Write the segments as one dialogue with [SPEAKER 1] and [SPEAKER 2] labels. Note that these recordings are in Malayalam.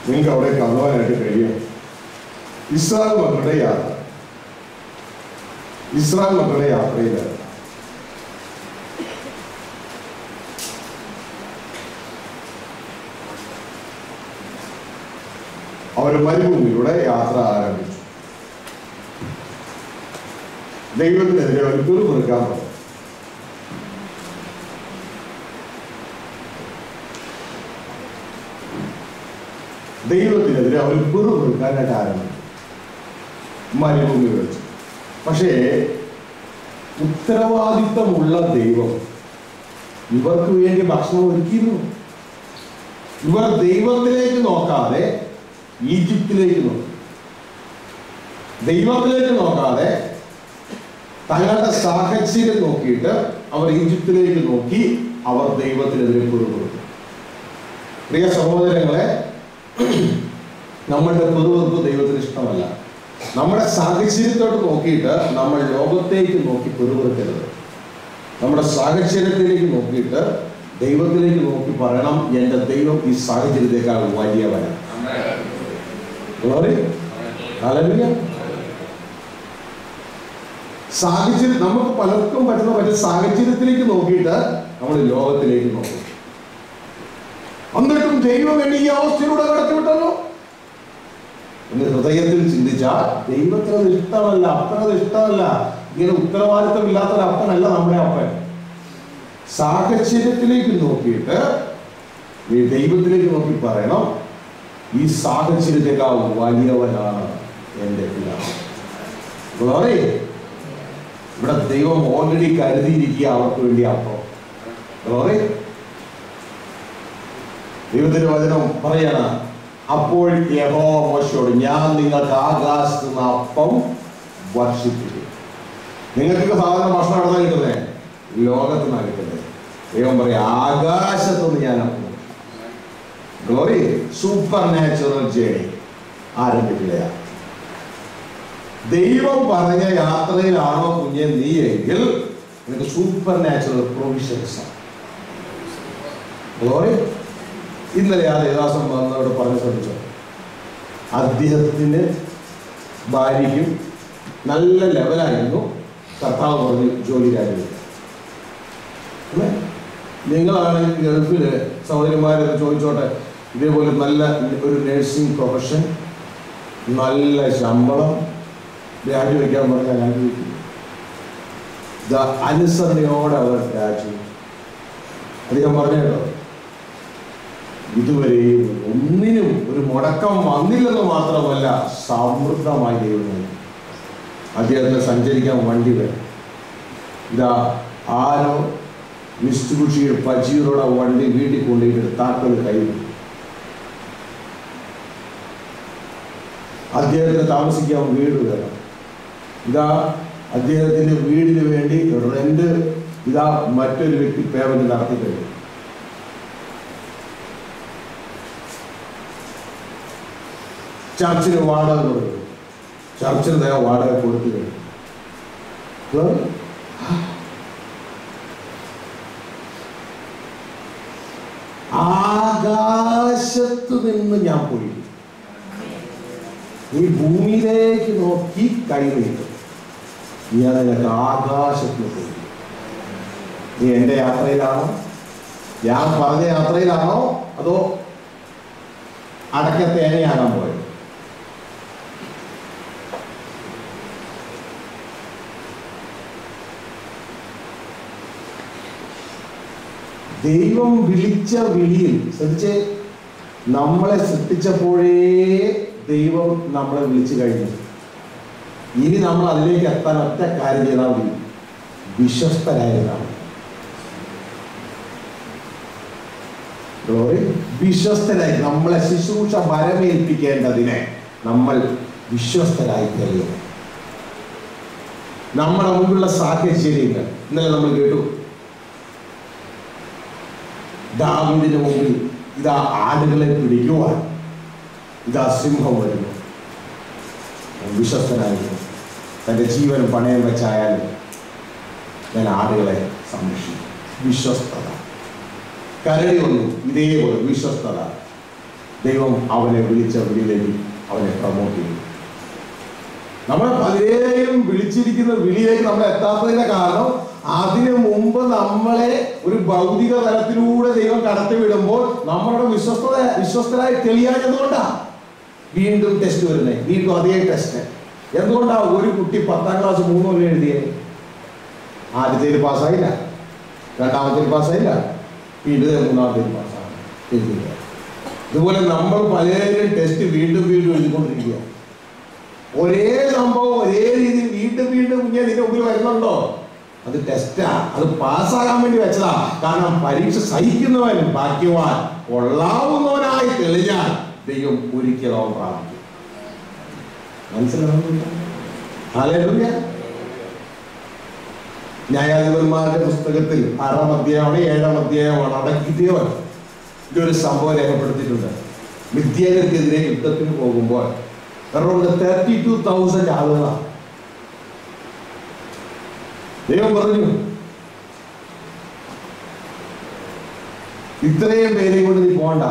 [SPEAKER 1] നിങ്ങൾക്ക് അവിടെ കാണുവാനായിട്ട് കഴിയും ഇസ്രായേൽ മക്കളുടെ യാത്ര ഇസ്രായേൽ മക്കളുടെ യാത്രയിൽ അവർ മരുഭൂമിയിലൂടെ യാത്ര ആരംഭിച്ചു ദൈവത്തിനെതിരെ അവർ പിറുപിറുക്കാൻ തുടങ്ങി ദൈവത്തിനെതിരെ അവർ പിറുപിറുക്കാനായിട്ട് ആരംഭിച്ചു മരുഭൂമിയിൽ വെച്ച് പക്ഷേ ഉത്തരവാദിത്തമുള്ള ദൈവം ഇവർക്ക് വേണ്ടി ഭക്ഷണം ഒരുക്കിയിരുന്നു ഇവർ ദൈവത്തിലേക്ക് നോക്കാതെ ഈജിപ്തിലേക്ക് നോക്കി ദൈവത്തിലേക്ക് നോക്കാതെ തങ്ങളുടെ സാഹചര്യം നോക്കിയിട്ട് അവർ ഈജിപ്തിലേക്ക് നോക്കി അവർ ദൈവത്തിനെതിരെ പിറുപിറുത്തു പ്രിയ സഹോദരങ്ങളെ നമ്മളുടെ പിറുപിറുപ്പ് ദൈവത്തിന് ഇഷ്ടമല്ല നമ്മുടെ സാഹചര്യത്തോട്ട് നോക്കിയിട്ട് നമ്മൾ ലോകത്തേക്ക് നോക്കി പിറുപിറുക്കരുത് നമ്മുടെ സാഹചര്യത്തിലേക്ക് നോക്കിയിട്ട് ദൈവത്തിലേക്ക് നോക്കി പറയണം എൻ്റെ ദൈവം ഈ സാഹചര്യത്തേക്കാൾ വലിയവനാണ് Glory. Hallelujah. സാഹചര്യം നമുക്ക് പലർക്കും പറ്റുന്ന പറ്റുന്ന സാഹചര്യത്തിലേക്ക് നോക്കിയിട്ട് നമ്മൾ ലോകത്തിലേക്ക് നോക്കും എന്നിട്ടും ദൈവം എന്നെ ഈ അവസ്ഥയിലൂടെ കടത്തിവിട്ടല്ലോ എന്ന് ഹൃദയത്തിൽ ചിന്തിച്ചാൽ ദൈവത്തിന് അത് ഇഷ്ടമല്ല അപ്പനത് ഇഷ്ടമല്ല ഇങ്ങനെ ഉത്തരവാദിത്തമില്ലാത്ത ഒരു അപ്പനല്ല നമ്മുടെ അപ്പൻ സാഹചര്യത്തിലേക്ക് നോക്കിയിട്ട് നീ ദൈവത്തിലേക്ക് നോക്കി പറയണം ഈ സാഹചര്യത്തെക്കാൾ വലിയവനാണ് എൻ്റെ പിതാവ് Glory. ഇവിടെ ദൈവം ഓൾറെഡി കരുതിയിരിക്കുക അവർക്ക് വേണ്ടി അപ്പം Glory. ദൈവത്തിന്റെ വചനം പറയണ അപ്പോൾ യഹോ മോശയോട് ഞാൻ നിങ്ങൾക്ക് ആകാശത്ത് നിന്ന് അപ്പം വർഷിപ്പിക്കും നിങ്ങൾക്ക് സാധാരണ ഭക്ഷണം എവിടെ കിട്ടുന്നേ ലോകത്ത് നിന്നാണ് കിട്ടുന്നത് ദൈവം പറയാം ആകാശത്തുനിന്ന് ഞാൻ അപ്പം ഗ്ലോറി സൂപ്പർ നാച്ചുറൽ ജേണി ആരംഭിക്കുകയാണ് ദൈവം പറഞ്ഞ യാത്രയിലാണോ കുഞ്ഞെ നീ എങ്കിൽ നിനക്ക് സൂപ്പർ നാച്ചുറൽ പ്രൊവിഷൻസ് ആണ് ഗ്ലോറി ഇന്നലെ ആ ദേവാസം വന്നവരോട് പറഞ്ഞു ശ്രമിച്ചു അദ്ദേഹത്തിന് ഭാര്യയ്ക്കും നല്ല ലെവലായിരുന്നു കർത്താവ് പറഞ്ഞ് ജോലി രാജിവെക്കുക അല്ലേ നിങ്ങളാണെങ്കിൽ ഗൾഫിൽ സഹോദരിമാരെ ചോദിച്ചോട്ടെ ഇതേപോലെ നല്ല ഒരു നഴ്സിംഗ് പ്രൊഫഷൻ നല്ല ശമ്പളം രാജിവെക്കാൻ പറഞ്ഞാൽ രാജിവെക്കും ഇത് അനുസരണയോടെ അവർ രാജി അദ്ദേഹം പറഞ്ഞു കേട്ടോ ഇതുവരെയും ഒന്നിനും ഒരു മുടക്കം വന്നില്ലെന്ന് മാത്രമല്ല സമൃദ്ധമായി ദൈവം നൽകി. അദ്ദേഹത്തിന് സഞ്ചരിക്കാൻ വണ്ടി വേണം ഇതാ ആരോ മിസ്റ്റുകുഷിയുടെ പജീറോടെ വണ്ടി വീട്ടിൽ കൊണ്ടുപോയിട്ട് താക്കോൽ കയ്യിൽ അദ്ദേഹത്തിന് താമസിക്കാൻ വീട് വേണം ഇതാ അദ്ദേഹത്തിന്റെ വീടിന് വേണ്ടി റെന്റ് ഇതാ മറ്റൊരു വ്യക്തി പേയ്മെന്റ് നടത്തി കഴിഞ്ഞു ചർച്ചിന് വാടക കൊടുക്കും ചർച്ചിന് ദയ വാടക കൊടുത്തു കഴിഞ്ഞു Glory. ആകാശത്ത് നിന്ന് ഞാൻ പോയി നീ ഭൂമിയിലേക്ക് നോക്കി കൈ നീട്ടും ഞാൻ നിനക്ക് ആകാശത്ത് പോയി നീ എൻ്റെ യാത്രയിലാണോ ഞാൻ പറഞ്ഞ യാത്രയിലാണോ അതോ അടക്ക തേങ്ങയാകാൻ പോയത് ദൈവം വിളിച്ച വിളിയിൽ ശ്രദ്ധിച്ച് നമ്മളെ സൃഷ്ടിച്ചപ്പോഴേ ദൈവം നമ്മളെ വിളിച്ചു കഴിഞ്ഞു ഇനി നമ്മൾ അതിലേക്ക് എത്താൻ ഒറ്റ കാര്യം ചെയ്താൽ മതി വിശ്വസ്തരായതാണ് ഗ്ലോറി വിശ്വസ്തരായി നമ്മളെ ശുശ്രൂഷ വരമേൽപ്പിക്കേണ്ടതിനെ നമ്മൾ വിശ്വസ്തരായി കഴിയും നമ്മുടെ മുമ്പിലുള്ള സാഹചര്യങ്ങൾ ഇന്നലെ നമ്മൾ കേട്ടു ദാവിദിന് മുമ്പിൽ ഇതാ ആടുകളെ പിടിക്കുവാൻ ഇതാ സിംഹം വരുന്നു അവൻ വിശ്വസ്തനായിരുന്നു തൻ്റെ ജീവൻ പണയം വെച്ചായാലും ഞാൻ ആടുകളെ സംരക്ഷിക്കും വിശ്വസ്തത കരടി വന്നു ഇതേപോലെ വിശ്വസ്തത ദൈവം അവനെ വിളിച്ച വിളിയിലേക്ക് അവനെ പ്രൊമോട്ട് ചെയ്യും നമ്മളെ പലരെയും വിളിച്ചിരിക്കുന്ന വിളിയിലേക്ക് നമ്മൾ എത്താത്തതിന്റെ കാരണം അതിനു മുമ്പ് നമ്മളെ ഒരു ഭൗതിക തലത്തിലൂടെ ദൈവം കടത്തി വിടുമ്പോൾ നമ്മളുടെ വിശ്വസ്തത വിശ്വസ്തരായി തെളിയാഞ്ഞതുകൊണ്ടാ വീണ്ടും ടെസ്റ്റ് വരുന്നത് വീണ്ടും അതേ ടെസ്റ്റ് എന്തുകൊണ്ടാ ഒരു കുട്ടി പത്താം ക്ലാസ് മൂന്ന് കൊല്ലം എഴുതിയത് ആദ്യത്തേൽ പാസ്സായില്ല രണ്ടാമത്തേൽ പാസ്സായില്ല വീണ്ടും ദേ മൂന്നാമത്തേൽ പാസ്സായി എഴുതിയില്ല ഇതുപോലെ നമ്മൾ പലരും ടെസ്റ്റ് വീണ്ടും വീണ്ടും എഴുതിക്കൊണ്ടിരിക്കുക ഒരേ സംഭവം ഒരേ രീതിയിൽ വീണ്ടും വീണ്ടും കുഞ്ഞെ നിന്റെ മുമ്പിൽ വരുന്നുണ്ടോ അത് ടെസ്റ്റാ അത് പാസ്സാകാൻ വേണ്ടി വെച്ചതാ കാരണം പരീക്ഷ സഹിക്കുന്നവൻ ഭാഗ്യവാൻ കൊള്ളാവുന്നവനായി തെളിഞ്ഞാൽ ദൈവം ഒരിക്കലും അവൻ പ്രാപിക്കും മനസ്സിലാവുന്നില്ല ഹല്ലേലൂയ ന്യായാധിപന്മാരുടെ പുസ്തകത്തിൽ ആറാം അധ്യായമാണ് ഏഴാം അധ്യായമാണ് അവിടെ ഗിദിയോൻ ഇതൊരു സംഭവം രേഖപ്പെടുത്തിയിട്ടുണ്ട് മിഥ്യകർക്കെതിരെ യുദ്ധത്തിന് പോകുമ്പോൾ അറൗണ്ട് തേർട്ടി ടു തൗസൻഡ് ആളുകളാണ് ദൈവം പറഞ്ഞു ഇത്രയും പേരെ കൊണ്ട് നീ പോണ്ട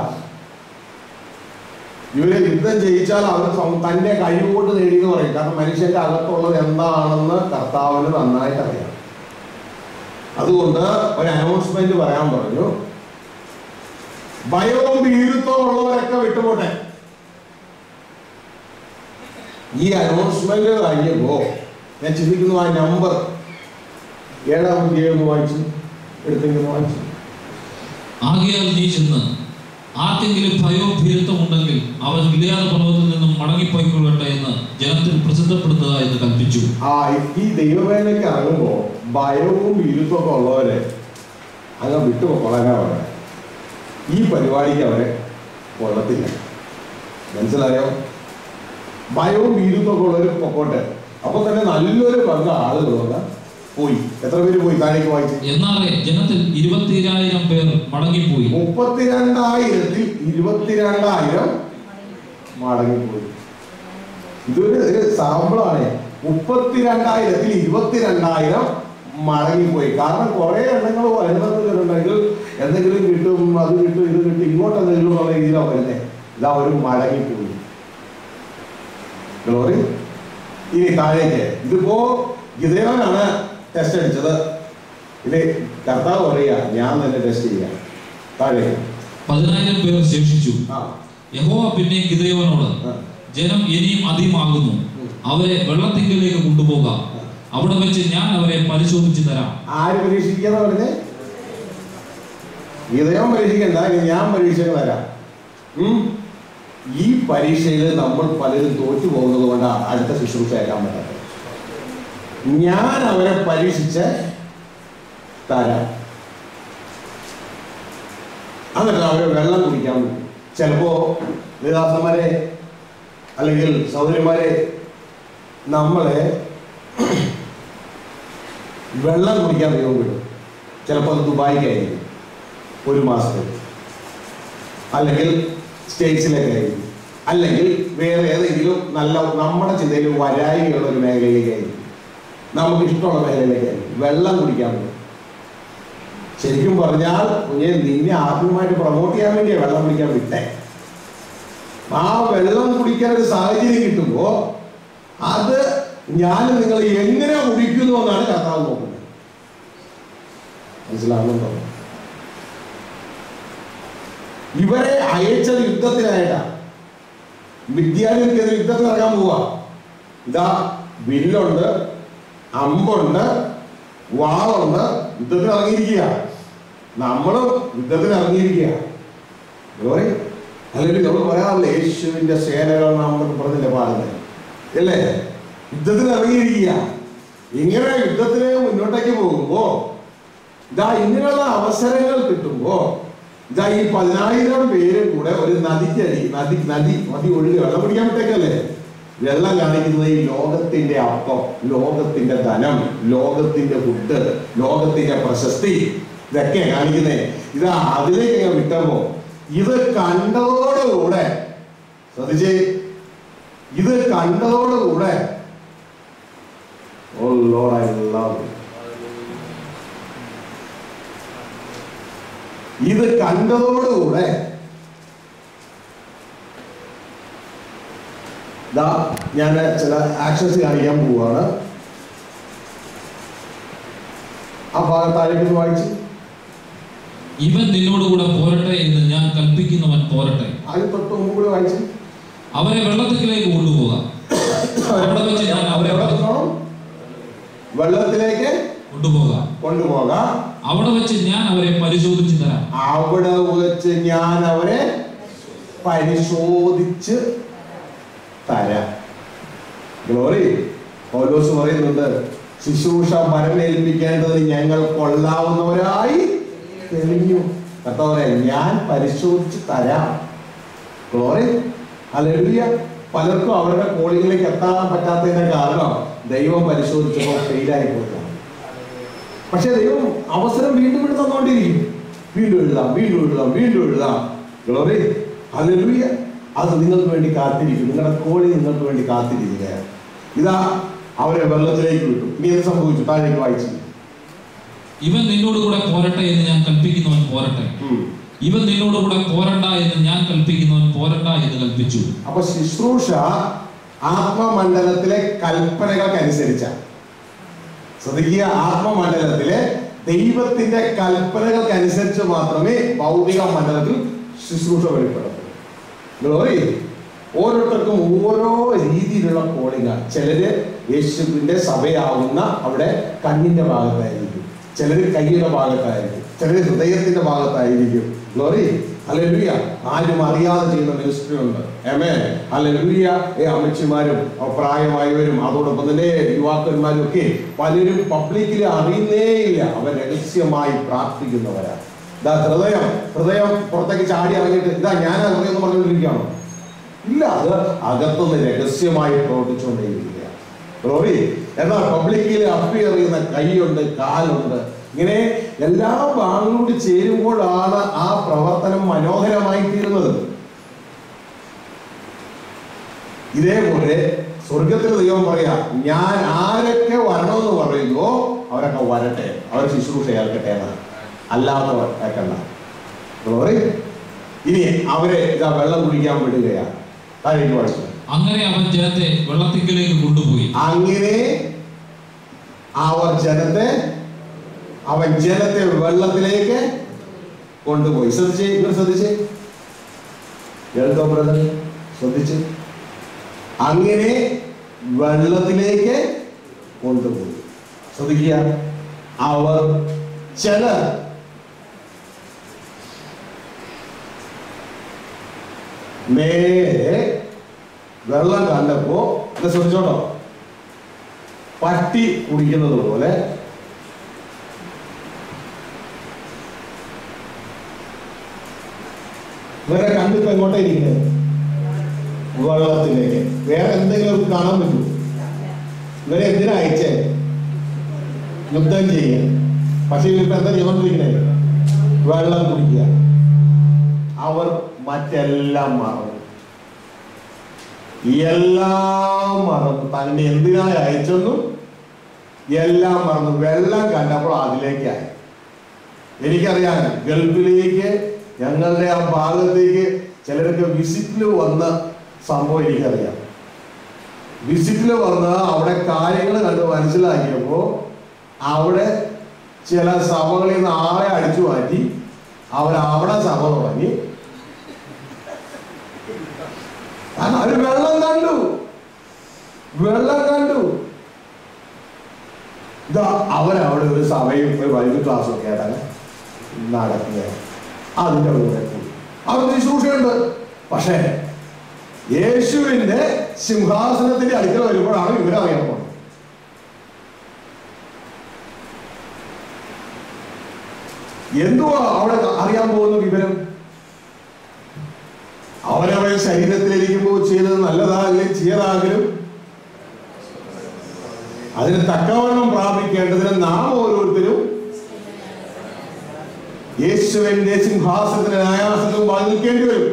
[SPEAKER 1] ഇവരെ യുദ്ധം ജയിച്ചാൽ അവർ സ്വ- തന്റെ കഴിവുകൊണ്ട് നേടിയെന്ന് പറയും കാരണം മനുഷ്യന്റെ അകത്തുള്ളത് എന്താണെന്ന് കർത്താവിന് നന്നായിട്ട് അറിയാം അതുകൊണ്ട് ഒരു അനൗൺസ്മെന്റ് പറയാൻ പറഞ്ഞു ഭയവും ഭീരുത്വവും ഉള്ളവരൊക്കെ വിട്ടുപോട്ടെ ഈ അനൗൺസ്മെന്റ് കഴിഞ്ഞപ്പോ ഞാൻ ചിന്തിക്കുന്നു ആ നമ്പർ ഏഴാം അധ്യായം ഒന്ന് വായിച്ചു എടുത്തെങ്കിലും വായിച്ചു
[SPEAKER 2] ആകയാൽ നീ ചെന്ന് ആർക്കെങ്കിലും ഭയവും ഭീരുത്വം ഉണ്ടെങ്കിൽ അവൻ ഗിലിയാദ പർവ്വതത്തിൽ നിന്നും മടങ്ങിപ്പോയിക്കൊള്ളട്ടെ എന്ന് ജനത്തിൽ പ്രസിദ്ധപ്പെടുത്തുക എന്ന് കൽപ്പിച്ചു
[SPEAKER 1] ആ ഈ ദൈവവേലയ്ക്ക് ഇറങ്ങുമ്പോ ഭയവും ഇരുത്തൊക്കെ ഉള്ളവരെ അങ്ങ് വിട്ടു കൊള്ളാനാ പറയാം ഈ പരിപാടിക്ക് അവരെ കൊള്ളത്തില്ല മനസ്സിലായോ ഭയവും ഇരുത്തൊക്കെ ഉള്ളവർ പൊക്കോട്ടെ അപ്പൊ തന്നെ നല്ലൊരു പങ്ക് ആളുകൾ വന്ന് പോയി എത്ര പേര് പോയി താഴേക്ക് വായിച്ചു
[SPEAKER 2] എന്നാലേ ജനത്തിൽ ഇരുപത്തിരായിരം പേർ മടങ്ങിപ്പോയി
[SPEAKER 1] മുപ്പത്തിരണ്ടായിരത്തിൽ ഇരുപത്തിരണ്ടായിരം മടങ്ങിപ്പോയി ഇതൊരു ഒരു സാമ്പിളാണ് മുപ്പത്തിരണ്ടായിരത്തിൽ ഇരുപത്തിരണ്ടായിരം മടങ്ങിപ്പോയി കാരണം കുറെ എണ്ണങ്ങൾ വരുന്നുണ്ടെങ്കിൽ എന്തെങ്കിലും കിട്ടും അത് കിട്ടും ഇത് കിട്ടും ഇങ്ങോട്ട് എന്തെങ്കിലും എന്നുള്ള രീതിയിലാണ് വരുന്നത് ഇതാ ഒരു മടങ്ങിപ്പോയി ഗ്ലോറി ഇനി താഴേക്ക് ഇതിപ്പോ ഗിതയോനാണ് ടെസ്റ്റ് അടിച്ചത് ഇത് കർത്താവ് പറയുക ഞാൻ തന്നെ ടെസ്റ്റ് ചെയ്യാം താഴേക്ക്
[SPEAKER 2] പതിനായിരം പേർ ശേഷിച്ചു
[SPEAKER 1] ആ
[SPEAKER 2] യഹോവ പിന്നെ ഗിദയോനോട്
[SPEAKER 1] ആ.
[SPEAKER 2] ജനം ഇനിയും അധികമാകുന്നു അവരെ വെള്ളത്തിങ്കലേക്ക് കൊണ്ടുപോകാം അവിടെ വെച്ച് ഞാൻ അവരെ പരിശോധിച്ചു തരാം
[SPEAKER 1] ആര് പരീക്ഷിക്കാന്ന് പറഞ്ഞേ ഗീതയം പരീക്ഷിക്കണ്ട ഇനി ഞാൻ പരീക്ഷയ്ക്ക് തരാം ഉം. ഈ പരീക്ഷയിൽ നമ്മൾ പലരും തോറ്റു പോകുന്നത് കൊണ്ടാണ് അടുത്ത ശുശ്രൂഷ ഏക്കാൻ പറ്റാത്തത് ഞാൻ അവരെ പരീക്ഷിച്ച് തരാം എന്നിട്ട് അവരെ വെള്ളം കുടിക്കാൻ പറ്റും ചിലപ്പോ ദേദാസന്മാരെ അല്ലെങ്കിൽ സഹോദരിമാരെ നമ്മളെ വെള്ളം കുടിക്കാൻ ദൈവം വിടും ചിലപ്പോൾ അത് ദുബായിക്കായിരിക്കും ഒരു മാസത്തേക്ക് അല്ലെങ്കിൽ സ്റ്റേറ്റ്സിലേക്കായിരിക്കും അല്ലെങ്കിൽ വേറെ ഏതെങ്കിലും നല്ല നമ്മുടെ ചിന്തയിൽ വരായികയുള്ള ഒരു മേഖലയിലേക്കായിരിക്കും നമുക്ക് ഇഷ്ടമുള്ള മേഖലയിലേക്കായിരിക്കും വെള്ളം കുടിക്കാൻ പറ്റും ശരിക്കും പറഞ്ഞാൽ കുഞ്ഞെ നിന്നെ ആത്മീയമായിട്ട് പ്രൊമോട്ട് ചെയ്യാൻ വേണ്ടിയാ വെള്ളം കുടിക്കാൻ വിട്ടേ ആ വെള്ളം കുടിക്കാൻ ഒരു സാഹചര്യം കിട്ടുമ്പോ അത് ഞാൻ നിങ്ങൾ എങ്ങനെ കുടിക്കുന്നു എന്നാണ് കർത്താവ് നോക്കുന്നത് മനസ്സിലാവുന്നുണ്ടോ ഇവരെ അയച്ചത് യുദ്ധത്തിനായിട്ടാ വിദ്യാലയത്തിനെതിരെ യുദ്ധത്തിൽ ഇറങ്ങാൻ പോവാ ഇതാ വില്ലുണ്ട് അമ്പുണ്ട് വാളുണ്ട് യുദ്ധത്തിന് ഇറങ്ങിയിരിക്കുക നമ്മളും യുദ്ധത്തിന് ഇറങ്ങിയിരിക്കുക ഗ്ലോറി അല്ലെങ്കിൽ നമ്മൾ പറയാറില്ല യേശുവിന്റെ സേനകൾ നമ്മൾ പറഞ്ഞില്ലേ പാടുന്നത് അല്ലേ യുദ്ധത്തിന് ഇറങ്ങിയിരിക്കുക ഇങ്ങനെ യുദ്ധത്തിന് മുന്നോട്ടേക്ക് പോകുമ്പോ ഇതാ ഇങ്ങനെയുള്ള അവസരങ്ങൾ കിട്ടുമ്പോ ഇതാ ഈ പതിനായിരം പേര് കൂടെ ഒരു നദിക്കടി നദി നദി നദി ഒഴുകി വെള്ളം പിടിക്കാൻ പറ്റേക്കല്ലേ വെള്ളം കാണിക്കുന്നത് ഈ ലോകത്തിന്റെ അപ്പം ലോകത്തിന്റെ ധനം ലോകത്തിന്റെ ഫുഡ് ലോകത്തിന്റെ പ്രശസ്തി ഇതൊക്കെ കാണിക്കുന്നേ ഇതാ അതിലേക്ക് ഞാൻ വിട്ടപ്പോ ഇത് കണ്ടതോടുകൂടെ ശ്രദ്ധിച്ചേ ഇത് കണ്ടതോടുകൂടെ ഓ ലോഡ് ഐ ലവ് ഇത് കണ്ടതോടുകൂടെ ഇതാ ഞാൻ ചില ആക്ഷൻസ് കാണിക്കാൻ പോവുകയാണ് ആ ഭാഗം താഴേക്ക് വായിച്ച്
[SPEAKER 2] ഇവൻ നിന്നോടുകൂടെ പോരട്ടെ എന്ന് ഞാൻ കൽപ്പിക്കുന്നവൻ പോരട്ടെ
[SPEAKER 1] അതിന് തൊട്ട് മുമ്പ് കൂടി വായിച്ച്
[SPEAKER 2] അവരെ വെള്ളത്തിലേക്ക് കൊണ്ടുപോകാം അവിടെ വെച്ച് ഞാൻ അവരെ
[SPEAKER 1] എവിടെ വെച്ചോണം? വെള്ളത്തിലേക്ക്
[SPEAKER 2] കൊണ്ടുപോകാം
[SPEAKER 1] കൊണ്ടുപോകാം
[SPEAKER 2] അവിടെ വെച്ച് ഞാൻ അവരെ പരിശോധിച്ചു തരാം
[SPEAKER 1] അവിടെ വെച്ച് ഞാൻ അവരെ പരിശോധിച്ച് തരാം ഗ്ലോറി പൗലോസ് പറയുന്നുണ്ട് ശുശ്രൂഷ മരമേൽപ്പിക്കേണ്ടത് ഞങ്ങൾ കൊള്ളാവുന്നവരായി തെളിഞ്ഞു കർത്താവരെ ഞാൻ പരിശോധിച്ച് തരാം ഗ്ലോറി അല്ലെഴുതിയ പലർക്കും അവരുടെ കോളിങ്ങിലേക്ക് എത്താൻ പറ്റാത്തതിന്റെ കാരണം ദൈവം പരിശോധിച്ചപ്പോൾ ഫെയിലായി പോയിട്ടാണ് പക്ഷെ ദൈവം അവസരം വീണ്ടും വീണ്ടും തന്നുകൊണ്ടിരിക്കും വീണ്ടും എഴുതാം വീണ്ടും എഴുതാം വീണ്ടും എഴുതാം ഗ്ലോറി ഹല്ലേലൂയ അത് നിങ്ങൾക്ക് വേണ്ടി കാത്തിരിക്കും നിങ്ങളുടെ കോളി നിങ്ങൾക്ക് വേണ്ടി കാത്തിരിക്കുകയാണ് ഇതാ അവരെ വെള്ളത്തിലേക്ക് വിട്ടു ഇനി എന്ത് സംഭവിച്ചു താഴേക്ക് വായിച്ചു
[SPEAKER 2] ഇവൻ നിന്നോടുകൂടെ പോരട്ടെ എന്ന് ഞാൻ കൽപ്പിക്കുന്നവൻ പോരട്ടെ ഇവൻ നിന്നോടുകൂടെ പോരണ്ട എന്ന് ഞാൻ കൽപ്പിക്കുന്നവൻ പോരണ്ട എന്ന് കൽപ്പിച്ചു
[SPEAKER 1] അപ്പൊ ശുശ്രൂഷ ആത്മമണ്ഡലത്തിലെ കൽപ്പനകൾക്കനുസരിച്ച ശ്രദ്ധിക്കുക ആത്മമണ്ഡലത്തിലെ ദൈവത്തിന്റെ കൽപ്പനകൾക്കനുസരിച്ച് മാത്രമേ ഭൗതിക മണ്ഡലത്തിൽ ശുശ്രൂഷ വെളിപ്പെടത്തുള്ളൂ ഗ്ലോറി ഓരോരുത്തർക്കും ഓരോ രീതിയിലുള്ള കോളിംഗ് ചിലര് യേശുവിന്റെ സഭയാവുന്ന അവിടെ കണ്ണിന്റെ ഭാഗത്തായിരിക്കും ചിലര് കൈയുടെ ഭാഗത്തായിരിക്കും ചിലര് ഹൃദയത്തിന്റെ ഭാഗത്തായിരിക്കും ഗ്ലോറി അല്ലെലുയ ആരും അറിയാതെ ചെയ്യുന്ന മിനിസ്ട്രി ഉണ്ട് എമേ അല്ലെലുയ ഏ അമ്മച്ചിമാരും ആ പ്രായമായവരും അതോടൊപ്പം തന്നെ യുവാക്കന്മാരും ഒക്കെ പലരും പബ്ലിക്കിൽ അറിയുന്നേയില്ല അവർ രഹസ്യമായി പ്രാർത്ഥിക്കുന്നവരാണ് ഇതാ ഹൃദയം ഹൃദയം പുറത്തേക്ക് ചാടി ഇറങ്ങിയിട്ട് ഇതാ ഞാൻ ഹൃദയം എന്ന് പറഞ്ഞുകൊണ്ടിരിക്കുകയാണോ ഇല്ല അത് അകത്തുനിന്ന് രഹസ്യമായി പ്രവർത്തിച്ചുകൊണ്ടേയിരിക്കുക റോറി എന്നാൽ പബ്ലിക്കിൽ അപ്പിയർ ചെയ്യുന്ന കൈയുണ്ട് കാലുണ്ട് ഇങ്ങനെ എല്ലാ ഭാഗങ്ങളും കൂടി ചേരുമ്പോഴാണ് ആ പ്രവർത്തനം മനോഹരമായി തീരുന്നത് ഇതേപോലെ സ്വർഗത്തിൽ ദൈവം പറയാ ഞാൻ ആരൊക്കെ വരണമെന്ന് പറയുന്നോ അവരൊക്കെ വരട്ടെ അവർ ശുശ്രൂഷ ഏൽക്കട്ടെ എന്നാണ് അല്ലാത്തവർ ഏൽക്കണ്ട Glory. ഇനി അവരെ ഇതാ വെള്ളം കുടിക്കാൻ വിടുകയാണ് താഴേക്ക് വായിച്ചു
[SPEAKER 2] അങ്ങനെ അവൻ ജനത്തെ വെള്ളത്തിങ്കലേക്ക് കൊണ്ടുപോയി
[SPEAKER 1] അങ്ങനെ അവർ ജനത്തെ അവൻ ജനത്തെ വെള്ളത്തിലേക്ക് കൊണ്ടുപോയി ശ്രദ്ധിച്ചേ നിങ്ങൾ ശ്രദ്ധിച്ചേ കേൾക്കോ ബ്രദർ ശ്രദ്ധിച്ച് അങ്ങനെ വെള്ളത്തിലേക്ക് കൊണ്ടുപോയി ശ്രദ്ധിക്കുക അവർ ചിലർ നേരെ വെള്ളം കണ്ടപ്പോ ഇത് ശ്രദ്ധിച്ചോട്ടോ പട്ടി കുടിക്കുന്നത് പോലെ ഇവരെ കണ്ടിപ്പോ എങ്ങോട്ടാ ഇരിക്കുന്നത് വെള്ളത്തിലേക്ക് വേറെ എന്തെങ്കിലും അവർക്ക് കാണാൻ പറ്റുമോ ഇവരെ എന്തിനാ അയച്ചേ യുദ്ധം ചെയ്യാൻ പക്ഷെ ഇവരിപ്പോ എന്താ ചെയ്തോണ്ടിരിക്കണേ വെള്ളം കുടിക്കുക അവർ മറ്റെല്ലാം മറന്നു എല്ലാം മറന്നു തന്നെ എന്തിനായി അയച്ചെന്നും എല്ലാം മറന്നു വെള്ളം കണ്ടപ്പോൾ അതിലേക്കായി എനിക്കറിയാം ഗൾഫിലേക്ക് ഞങ്ങളുടെ ആ ഭാഗത്തേക്ക് ചിലരൊക്കെ വിസിറ്റിൽ വന്ന സംഭവം എനിക്കറിയാം വിസിറ്റിൽ വന്ന് അവിടെ കാര്യങ്ങൾ കണ്ട് മനസ്സിലാക്കിയപ്പോ അവിടെ ചില സഭകളിൽ നിന്ന് ആളെ അടിച്ചു മാറ്റി അവർ അവിടെ സഭ തുടങ്ങി കാരണം അവര് വെള്ളം കണ്ടു വെള്ളം കണ്ടു ഇതാ അവരവിടെ ഒരു സഭയും ഒരു വൈദ്യുതി ക്ലാസ്സും ഒക്കെ ആയിട്ടാണ് നടക്കുകയാണ് അതിന്റെ കൂടെ പോയി അവർക്ക് ശുശ്രൂഷയുണ്ട് പക്ഷേ യേശുവിന്റെ സിംഹാസനത്തിന്റെ അടുക്കൽ വരുമ്പോഴാണ് ഇവരറിയാൻ പോകുന്നത് എന്തുവാ അവിടെ അറിയാൻ പോകുന്ന വിവരം അവരവരെ ശരീരത്തിലിരിക്കുമ്പോൾ ചെയ്തത് നല്ലതാകലും ചെയ്യതാകലും അതിന് തക്കവണ്ണം പ്രാപിക്കേണ്ടതിന് നാം ഓരോരുത്തരും യേശുവിന്റെ സിംഹാസനത്തിന് ന്യായാസനവും വാങ്ങി നിൽക്കേണ്ടി വരും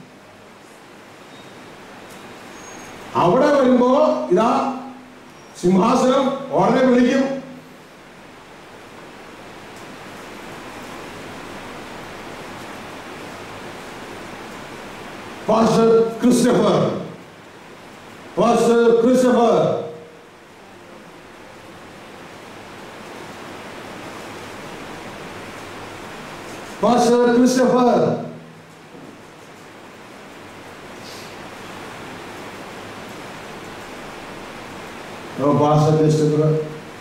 [SPEAKER 1] അവിടെ വരുമ്പോ ഇതാ സിംഹാസനം ഉടനെ വിളിക്കും pastor Christopher Pastor Christopher. Pastor Christopher. No, Pastor Christopher.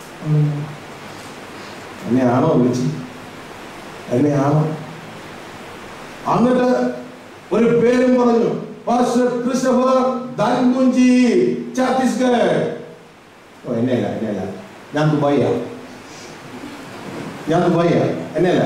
[SPEAKER 1] എന്നെയാണോ വിളിച്ചു എന്നെയാണോ എന്നിട്ട് ഒരു പേരും പറഞ്ഞു pastor Christopher Dhankunchi Chhattisgarh oh എന്നെയല്ല എന്നെയല്ല ഞാൻ ദുബായിയാ ഞാൻ ദുബായിയാ എന്നെയല്ല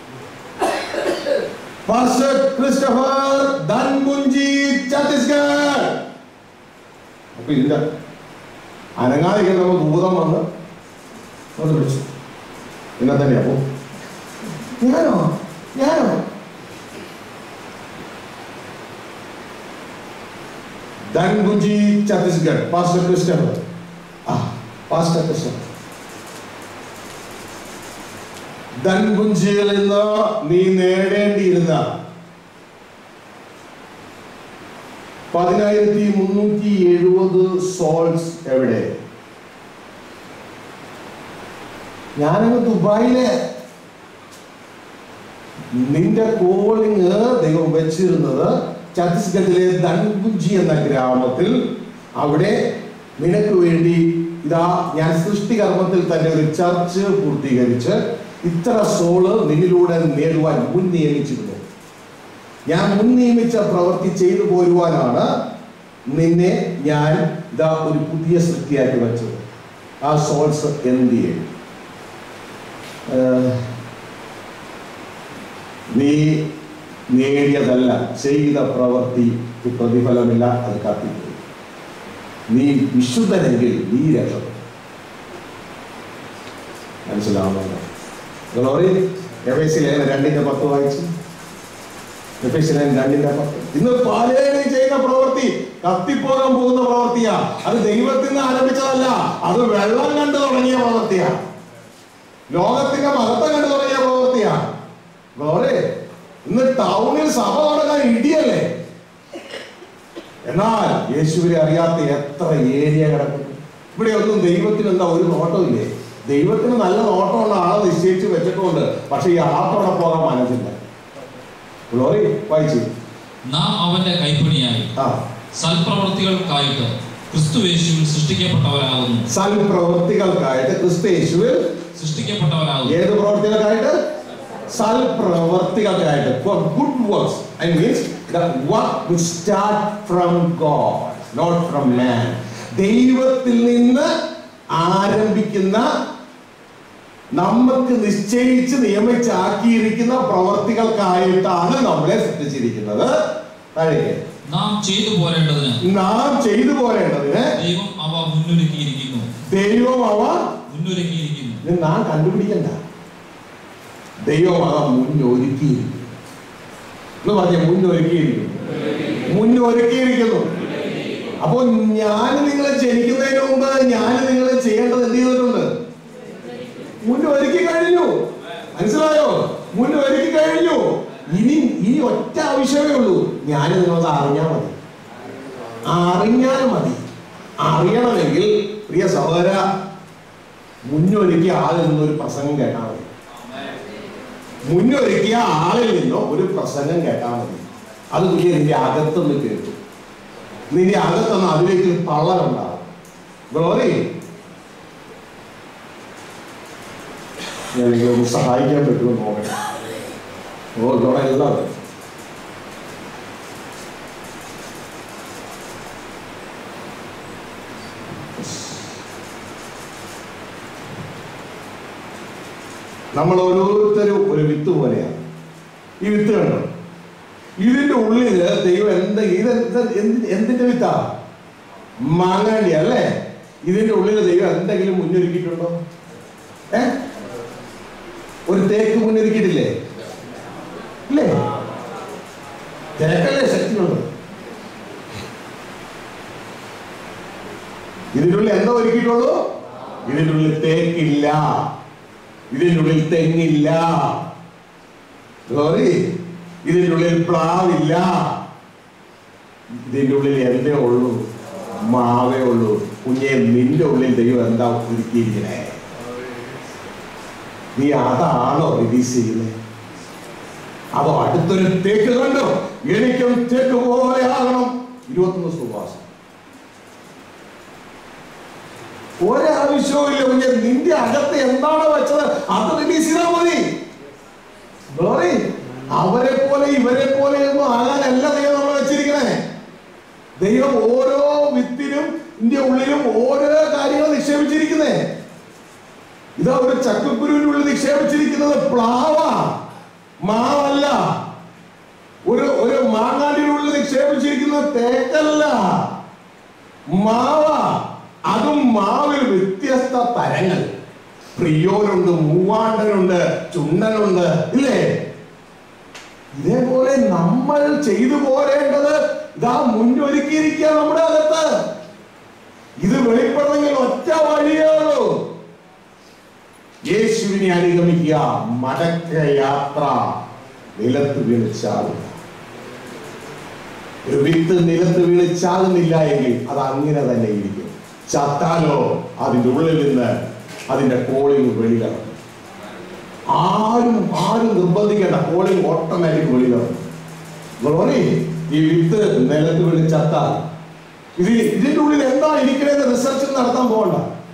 [SPEAKER 1] പാസ്റ്റർ ക്രിസ്റ്റഫർ ധൻകുഞ്ചി ഛത്തീസ്ഗഡ് അപ്പൊ ഇല്ല അനങ്ങാതിരിക്കുന്ന ഭൂതം വന്ന് ഒന്ന് വിളിച്ചു ഇന്നെ തന്നെയാ പോ ഞാനോ ഞാനോ ധൻകുഞ്ചി ഛത്തീസ്ഗഡ് പാസ്റ്റർ ക്രിസ്റ്റഫർ ആ പാസ്റ്റർ ക്രിസ്റ്റഫർ ധൻകുഞ്ചിയിൽ നിന്ന് നീ നേടേണ്ടിയിരുന്ന പതിനായിരത്തി മുന്നൂറ്റി എഴുപത് സോൾസ് എവിടെ ഞാനങ്ങ് ദുബായിലെ നിന്റെ കോളിങ് ദൈവം വെച്ചിരുന്നത് ഛത്തീസ്ഗഡിലെ ധൻകുഞ്ചി എന്ന ഗ്രാമത്തിൽ അവിടെ നിനക്ക് വേണ്ടി ഇതാ ഞാൻ സൃഷ്ടികർമ്മത്തിൽ തന്നെ ഒരു ചർച്ച് പൂർത്തീകരിച്ച് ഇത്ര സോള് നിന്നിലൂടെ നേടുവാൻ മുൻ നിയമിച്ചിരുന്നു ഞാൻ മുൻ നിയമിച്ച പ്രവൃത്തി ചെയ്തു പോരുവാനാണ് നിന്നെ ഞാൻ ഇതാ ഒരു പുതിയ സൃഷ്ടിയാക്കി വെച്ചത് ആ സോൾസ് എന്ത് ചെയ്യും ഏഹ്, നീ നേടിയതല്ല ചെയ്ത പ്രവൃത്തിക്ക് പ്രതിഫലമില്ല അത് കത്തിപ്പോയി നീ വിശുദ്ധനെങ്കിൽ നീ രക്ഷപ്പെടും മനസ്സിലാവുന്നുണ്ടോ ഗ്ലോറി എഫേസി ലേഖനം രണ്ടിന്റെ പത്ത് വായിച്ചു എഫേസി ലേഖനം രണ്ടിന്റെ പത്ത് ഇന്ന് പലരും ചെയ്യുന്ന പ്രവൃത്തി കത്തിപ്പോകാൻ പോകുന്ന പ്രവൃത്തിയാ അത് ദൈവത്തിൽ നിന്ന് ആരംഭിച്ചതല്ല അത് വെള്ളം കണ്ടു തുടങ്ങിയ പ്രവൃത്തിയാ ലോകത്തിന്റെ മഹത്വം കണ്ടു തുടങ്ങിയ പ്രവൃത്തിയാ ഗ്ലോറി ഇന്ന് ടൗണിൽ സഭ തുടങ്ങാൻ ഇടിയല്ലേ എന്നാൽ യേശുവിനെ അറിയാത്ത എത്ര ഏരിയ കിടക്കുന്നു ഇവിടെ ഒന്നും ദൈവത്തിന് എന്താ ഒരു നോട്ടമില്ലേ ദൈവത്തിന് നല്ല നോട്ടമുള്ള ആളെ നിശ്ചയിച്ച് വെച്ചിട്ടുണ്ട് പക്ഷെ ഈ ആളത്തോടെ പോകാൻ മനസ്സില്ല ഗ്ലോറി വായിച്ചു
[SPEAKER 2] നാം അവന്റെ കൈപ്പണിയായി
[SPEAKER 1] ആ
[SPEAKER 2] സൽപ്രവർത്തികൾക്കായിട്ട് ക്രിസ്തു യേശുവിൽ സൃഷ്ടിക്കപ്പെട്ടവരാകുന്നു
[SPEAKER 1] സൽപ്രവൃത്തികൾക്കായിട്ട് ക്രിസ്തു യേശുവിൽ
[SPEAKER 2] സൃഷ്ടിക്കപ്പെട്ടവരാകുന്നു
[SPEAKER 1] ഏത് പ്രവൃത്തികൾക്കായിട്ട് സൽപ്രവർത്തികൾക്കായിട്ട് for good works I means the work will start from God not from man ദൈവത്തിൽ നിന്ന് ആരംഭിക്കുന്ന നമുക്ക് നിശ്ചയിച്ച് നിയമിച്ചാക്കിയിരിക്കുന്ന പ്രവർത്തികൾക്കായിട്ടാണ് നമ്മളെ സൃഷ്ടിച്ചിരിക്കുന്നത് താഴേക്ക്
[SPEAKER 2] നാം ചെയ്തു പോരേണ്ടതിന്
[SPEAKER 1] നാം ചെയ്തു പോരേണ്ടതിന്
[SPEAKER 2] ദൈവം അവ മുന്നൊരുക്കിയിരിക്കുന്നു
[SPEAKER 1] ദൈവം അവ
[SPEAKER 2] മുന്നൊരുക്കിയിരിക്കുന്നു
[SPEAKER 1] ഇത് നാം കണ്ടുപിടിക്കണ്ട ദൈവം അവ മുന്നൊരുക്കിയിരിക്കുന്നു എന്ന് പറഞ്ഞ മുന്നൊരുക്കിയിരിക്കുന്നു മുന്നൊരുക്കിയിരിക്കുന്നു അപ്പോൾ ഞാൻ നിങ്ങളെ ജനിക്കുന്നതിന് മുമ്പ് ഞാൻ നിങ്ങളെ ചെയ്യേണ്ടത് എന്ത് ചെയ്തിട്ടുണ്ട് മുന്നൊരുക്കി കഴിഞ്ഞു മനസ്സിലായോ മുന്നൊരുക്കി കഴിഞ്ഞു ഇനി ഇനി ഒറ്റ ആവശ്യമേ ഉള്ളൂ ഞാൻ നിങ്ങളത് അറിഞ്ഞാൽ മതി അറിഞ്ഞാൽ മതി അറിയണമെങ്കിൽ പ്രിയ സഹോദര മുന്നൊരുക്കിയ ആളിൽ നിന്നൊരു പ്രസംഗം കേട്ടാൽ മതി മുന്നൊരുക്കിയ ആളിൽ നിന്നോ ഒരു പ്രസംഗം കേട്ടാൽ മതി അത് നീ നിന്റെ അകത്തുനിന്ന് കേട്ടു നിന്റെ അകത്തുനിന്ന് അതിലേക്ക് ഒരു തള്ളലുണ്ടാവും ഗ്ലോറി ഞാൻ നിങ്ങളൊന്ന് സഹായിക്കാൻ പറ്റുമോ നോക്കട്ടെ ഓ ഗ്ലോറ എല്ലാവരും നമ്മൾ ഓരോരുത്തരും ഒരു വിത്ത് പോലെയാണ് ഈ വിത്ത് കണ്ടോ ഇതിന്റെ ഉള്ളില് ദൈവം എന്ത് ഇത് എന്ത്- എന്ത്- എന്തിന്റെ വിത്താ മാങ്ങാണ്ടി അല്ലേ ഇതിന്റെ ഉള്ളിൽ ദൈവം എന്തെങ്കിലും മുന്നൊരുക്കിയിട്ടുണ്ടോ ഏ ഒരു തേക്ക് മുന്നൊരുക്കിയിട്ടില്ലേ ഇല്ലേ തേക്കല്ലേ ശക്തിയുള്ളത് ഇതിന്റെ ഉള്ളിൽ എന്താ ഒരുക്കിയിട്ടുള്ളൂ ഇതിന്റെ ഉള്ളിൽ തേക്കില്ല ഇതിന്റെ ഉള്ളിൽ തെങ്ങില്ല Glory. ഇതിന്റെ ഉള്ളിൽ പ്ലാവില്ല ഇതിന്റെ ഉള്ളിൽ എന്തേ ഉള്ളൂ മാവേ ഉള്ളൂ കുഞ്ഞെ നിന്റെ ഉള്ളിൽ ദൈവം എന്താ ഒരുക്കിയിരിക്കണേ നീ അതാണോ റിലീസ് ചെയ്യുന്നത് അതോ അടുത്തൊരു തേക്ക് കണ്ടോ എനിക്കും തേക്ക് പോലെ ആകണം ഇരുപത്തൊന്ന് സുവാസം ഒരാവശ്യവും ഇല്ല കുഞ്ഞെ നിന്റെ അകത്ത് എന്താണ് വെച്ചത് അത് റിലീസ് ചെയ്താൽ മതി Glory. അവരെ പോലെ ഇവരെ പോലെ ഒന്നും ആകാനല്ല ദൈവം നമ്മൾ വെച്ചിരിക്കണേ ദൈവം ഓരോ വിത്തിനും ഇതിന്റെ ഉള്ളിലും ഓരോ കാര്യങ്ങൾ നിക്ഷേപിച്ചിരിക്കുന്നേ ഇതാ ഒരു ചക്കക്കുരുവിനുള്ളിൽ നിക്ഷേപിച്ചിരിക്കുന്നത് പ്ലാവ മാവല്ല ഒരു ഒരു മാങ്ങാണ്ടിനുള്ളിൽ നിക്ഷേപിച്ചിരിക്കുന്നത് തേക്കല്ല മാവ അതും മാവിൽ വ്യത്യസ്ത തരങ്ങൾ പ്രിയോനുണ്ട് മൂവാണ്ടനുണ്ട് ചുണ്ടനുണ്ട് ഇല്ലേ ഇതേപോലെ നമ്മൾ ചെയ്തു പോരേണ്ടത് ഇതാ മുന്നൊരുക്കിയിരിക്കുക നമ്മുടെ അകത്ത് ഇത് വെളിപ്പെടണമെങ്കിൽ ഒറ്റ വഴിയേ ഉള്ളൂ യേശുവിനെ അനുഗമിക്കുക മടക്ക യാത്ര നിലത്ത് വീണിച്ചാകുക ഒരു വിത്ത് നിലത്ത് വീണിച്ചാകുന്നില്ല എങ്കിൽ അത് അങ്ങനെ തന്നെ ഇരിക്കും ചത്താലോ അതിൻ്റെ ഉള്ളിൽ നിന്ന് അതിന്റെ കോളിങ് വെളിയിലിറങ്ങും ആരും ആരും നിർബന്ധിക്കേണ്ട കോളിങ് ഓട്ടോമാറ്റിക് വെളിയിലിറങ്ങും ഗ്ലോറി ഈ വിത്ത് നിലത്ത് വീണ് ചത്താൽ ഇത് ഇതിന്റെ ഉള്ളിൽ എന്താ ഇരിക്കണേന്ന് റിസർച്ച് നടത്താൻ പോകണ്ട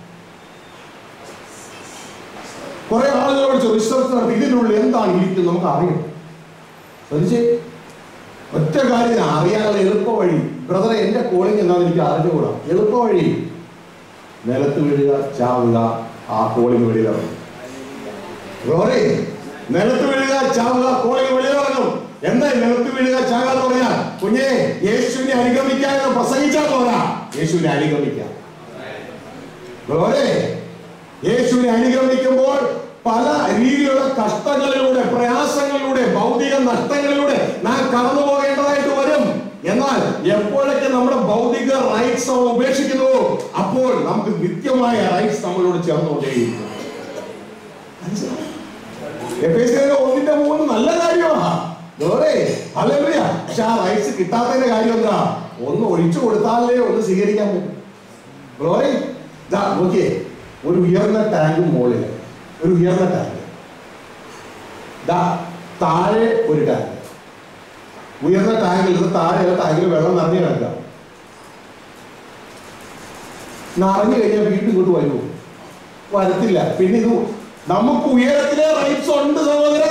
[SPEAKER 1] കുറെ ആളുകളോട് ചോദിച്ചു റിസർച്ച് നടത്തി ഇതിന്റെ ഉള്ളിൽ എന്താണ് ഇരിക്കുന്നത് നമുക്ക് അറിയാം ശ്രദ്ധിച്ചേ ഒറ്റ കാര്യം അറിയാനുള്ള എളുപ്പ വഴി ബ്രദറെ എന്റെ കോളിങ് എന്താണെന്ന് എനിക്ക് അറിഞ്ഞുകൂടാ എളുപ്പ വഴി നിലത്ത് വീഴുക ചാവുക ആ കോളിങ് വെളിയിലിറങ്ങും ഗ്ലോറി നിലത്ത് വീഴുക ചാവുക കോളിങ് വെളിയിലിറങ്ങും എന്താ ഈ നിലത്ത് വീഴുക ചാവുക എന്ന് പറഞ്ഞാൽ കുഞ്ഞെ യേശുവിനെ അനുഗമിക്കാൻ എന്ന് പ്രസംഗിച്ചാൽ പോരാ യേശുവിനെ അനുഗമിക്കാം ഗ്ലോറി യേശുവിനെ അനുഗമിക്കുമ്പോൾ പല രീതിയിലുള്ള കഷ്ടങ്ങളിലൂടെ പ്രയാസങ്ങളിലൂടെ ഭൗതിക നഷ്ടങ്ങളിലൂടെ നാം കടന്നു പോകേണ്ടതായിട്ട് വരും എന്നാൽ എപ്പോഴൊക്കെ നമ്മുടെ ഭൗതിക റൈറ്റ്സ് നമ്മൾ ഉപേക്ഷിക്കുന്നുവോ അപ്പോൾ നമുക്ക് നിത്യമായ റൈറ്റ്സ് നമ്മളോട് ചേർന്നുകൊണ്ടേയിരിക്കും മനസ്സിലായോ? എഫേസ്യരുടെ ഒന്നിന്റെ മൂന്ന് നല്ല കാര്യമാണ് ഗോറേ ഹല്ലേലൂയ പക്ഷെ ആ റൈറ്റ്സ് കിട്ടാത്തതിന്റെ കാര്യം എന്താ ഒന്ന് ഒഴിച്ചു കൊടുത്താലേ ഒന്ന് സ്വീകരിക്കാൻ പറ്റും ഗ്ലോറി ദാ നോക്കിയേ ഒരു ഉയർന്ന ടാങ്ക് മുകളിൽ ഒരു ഉയർന്ന ടാങ്ക് ദാ താഴെ ഒരു ടാങ്ക് ഉയർന്ന ടാങ്കിൽ ഇത് താഴെ ടാങ്കിൽ വെള്ളം നിറഞ്ഞു കിടക്കുക നിറഞ്ഞു കഴിഞ്ഞാൽ വീണ്ടും ഇങ്ങോട്ട് വരുമോ വരത്തില്ല പിന്നെ ഇത് നമുക്ക് ഉയരത്തിലെ റൈറ്റ്സ് ഉണ്ട് സഹോദര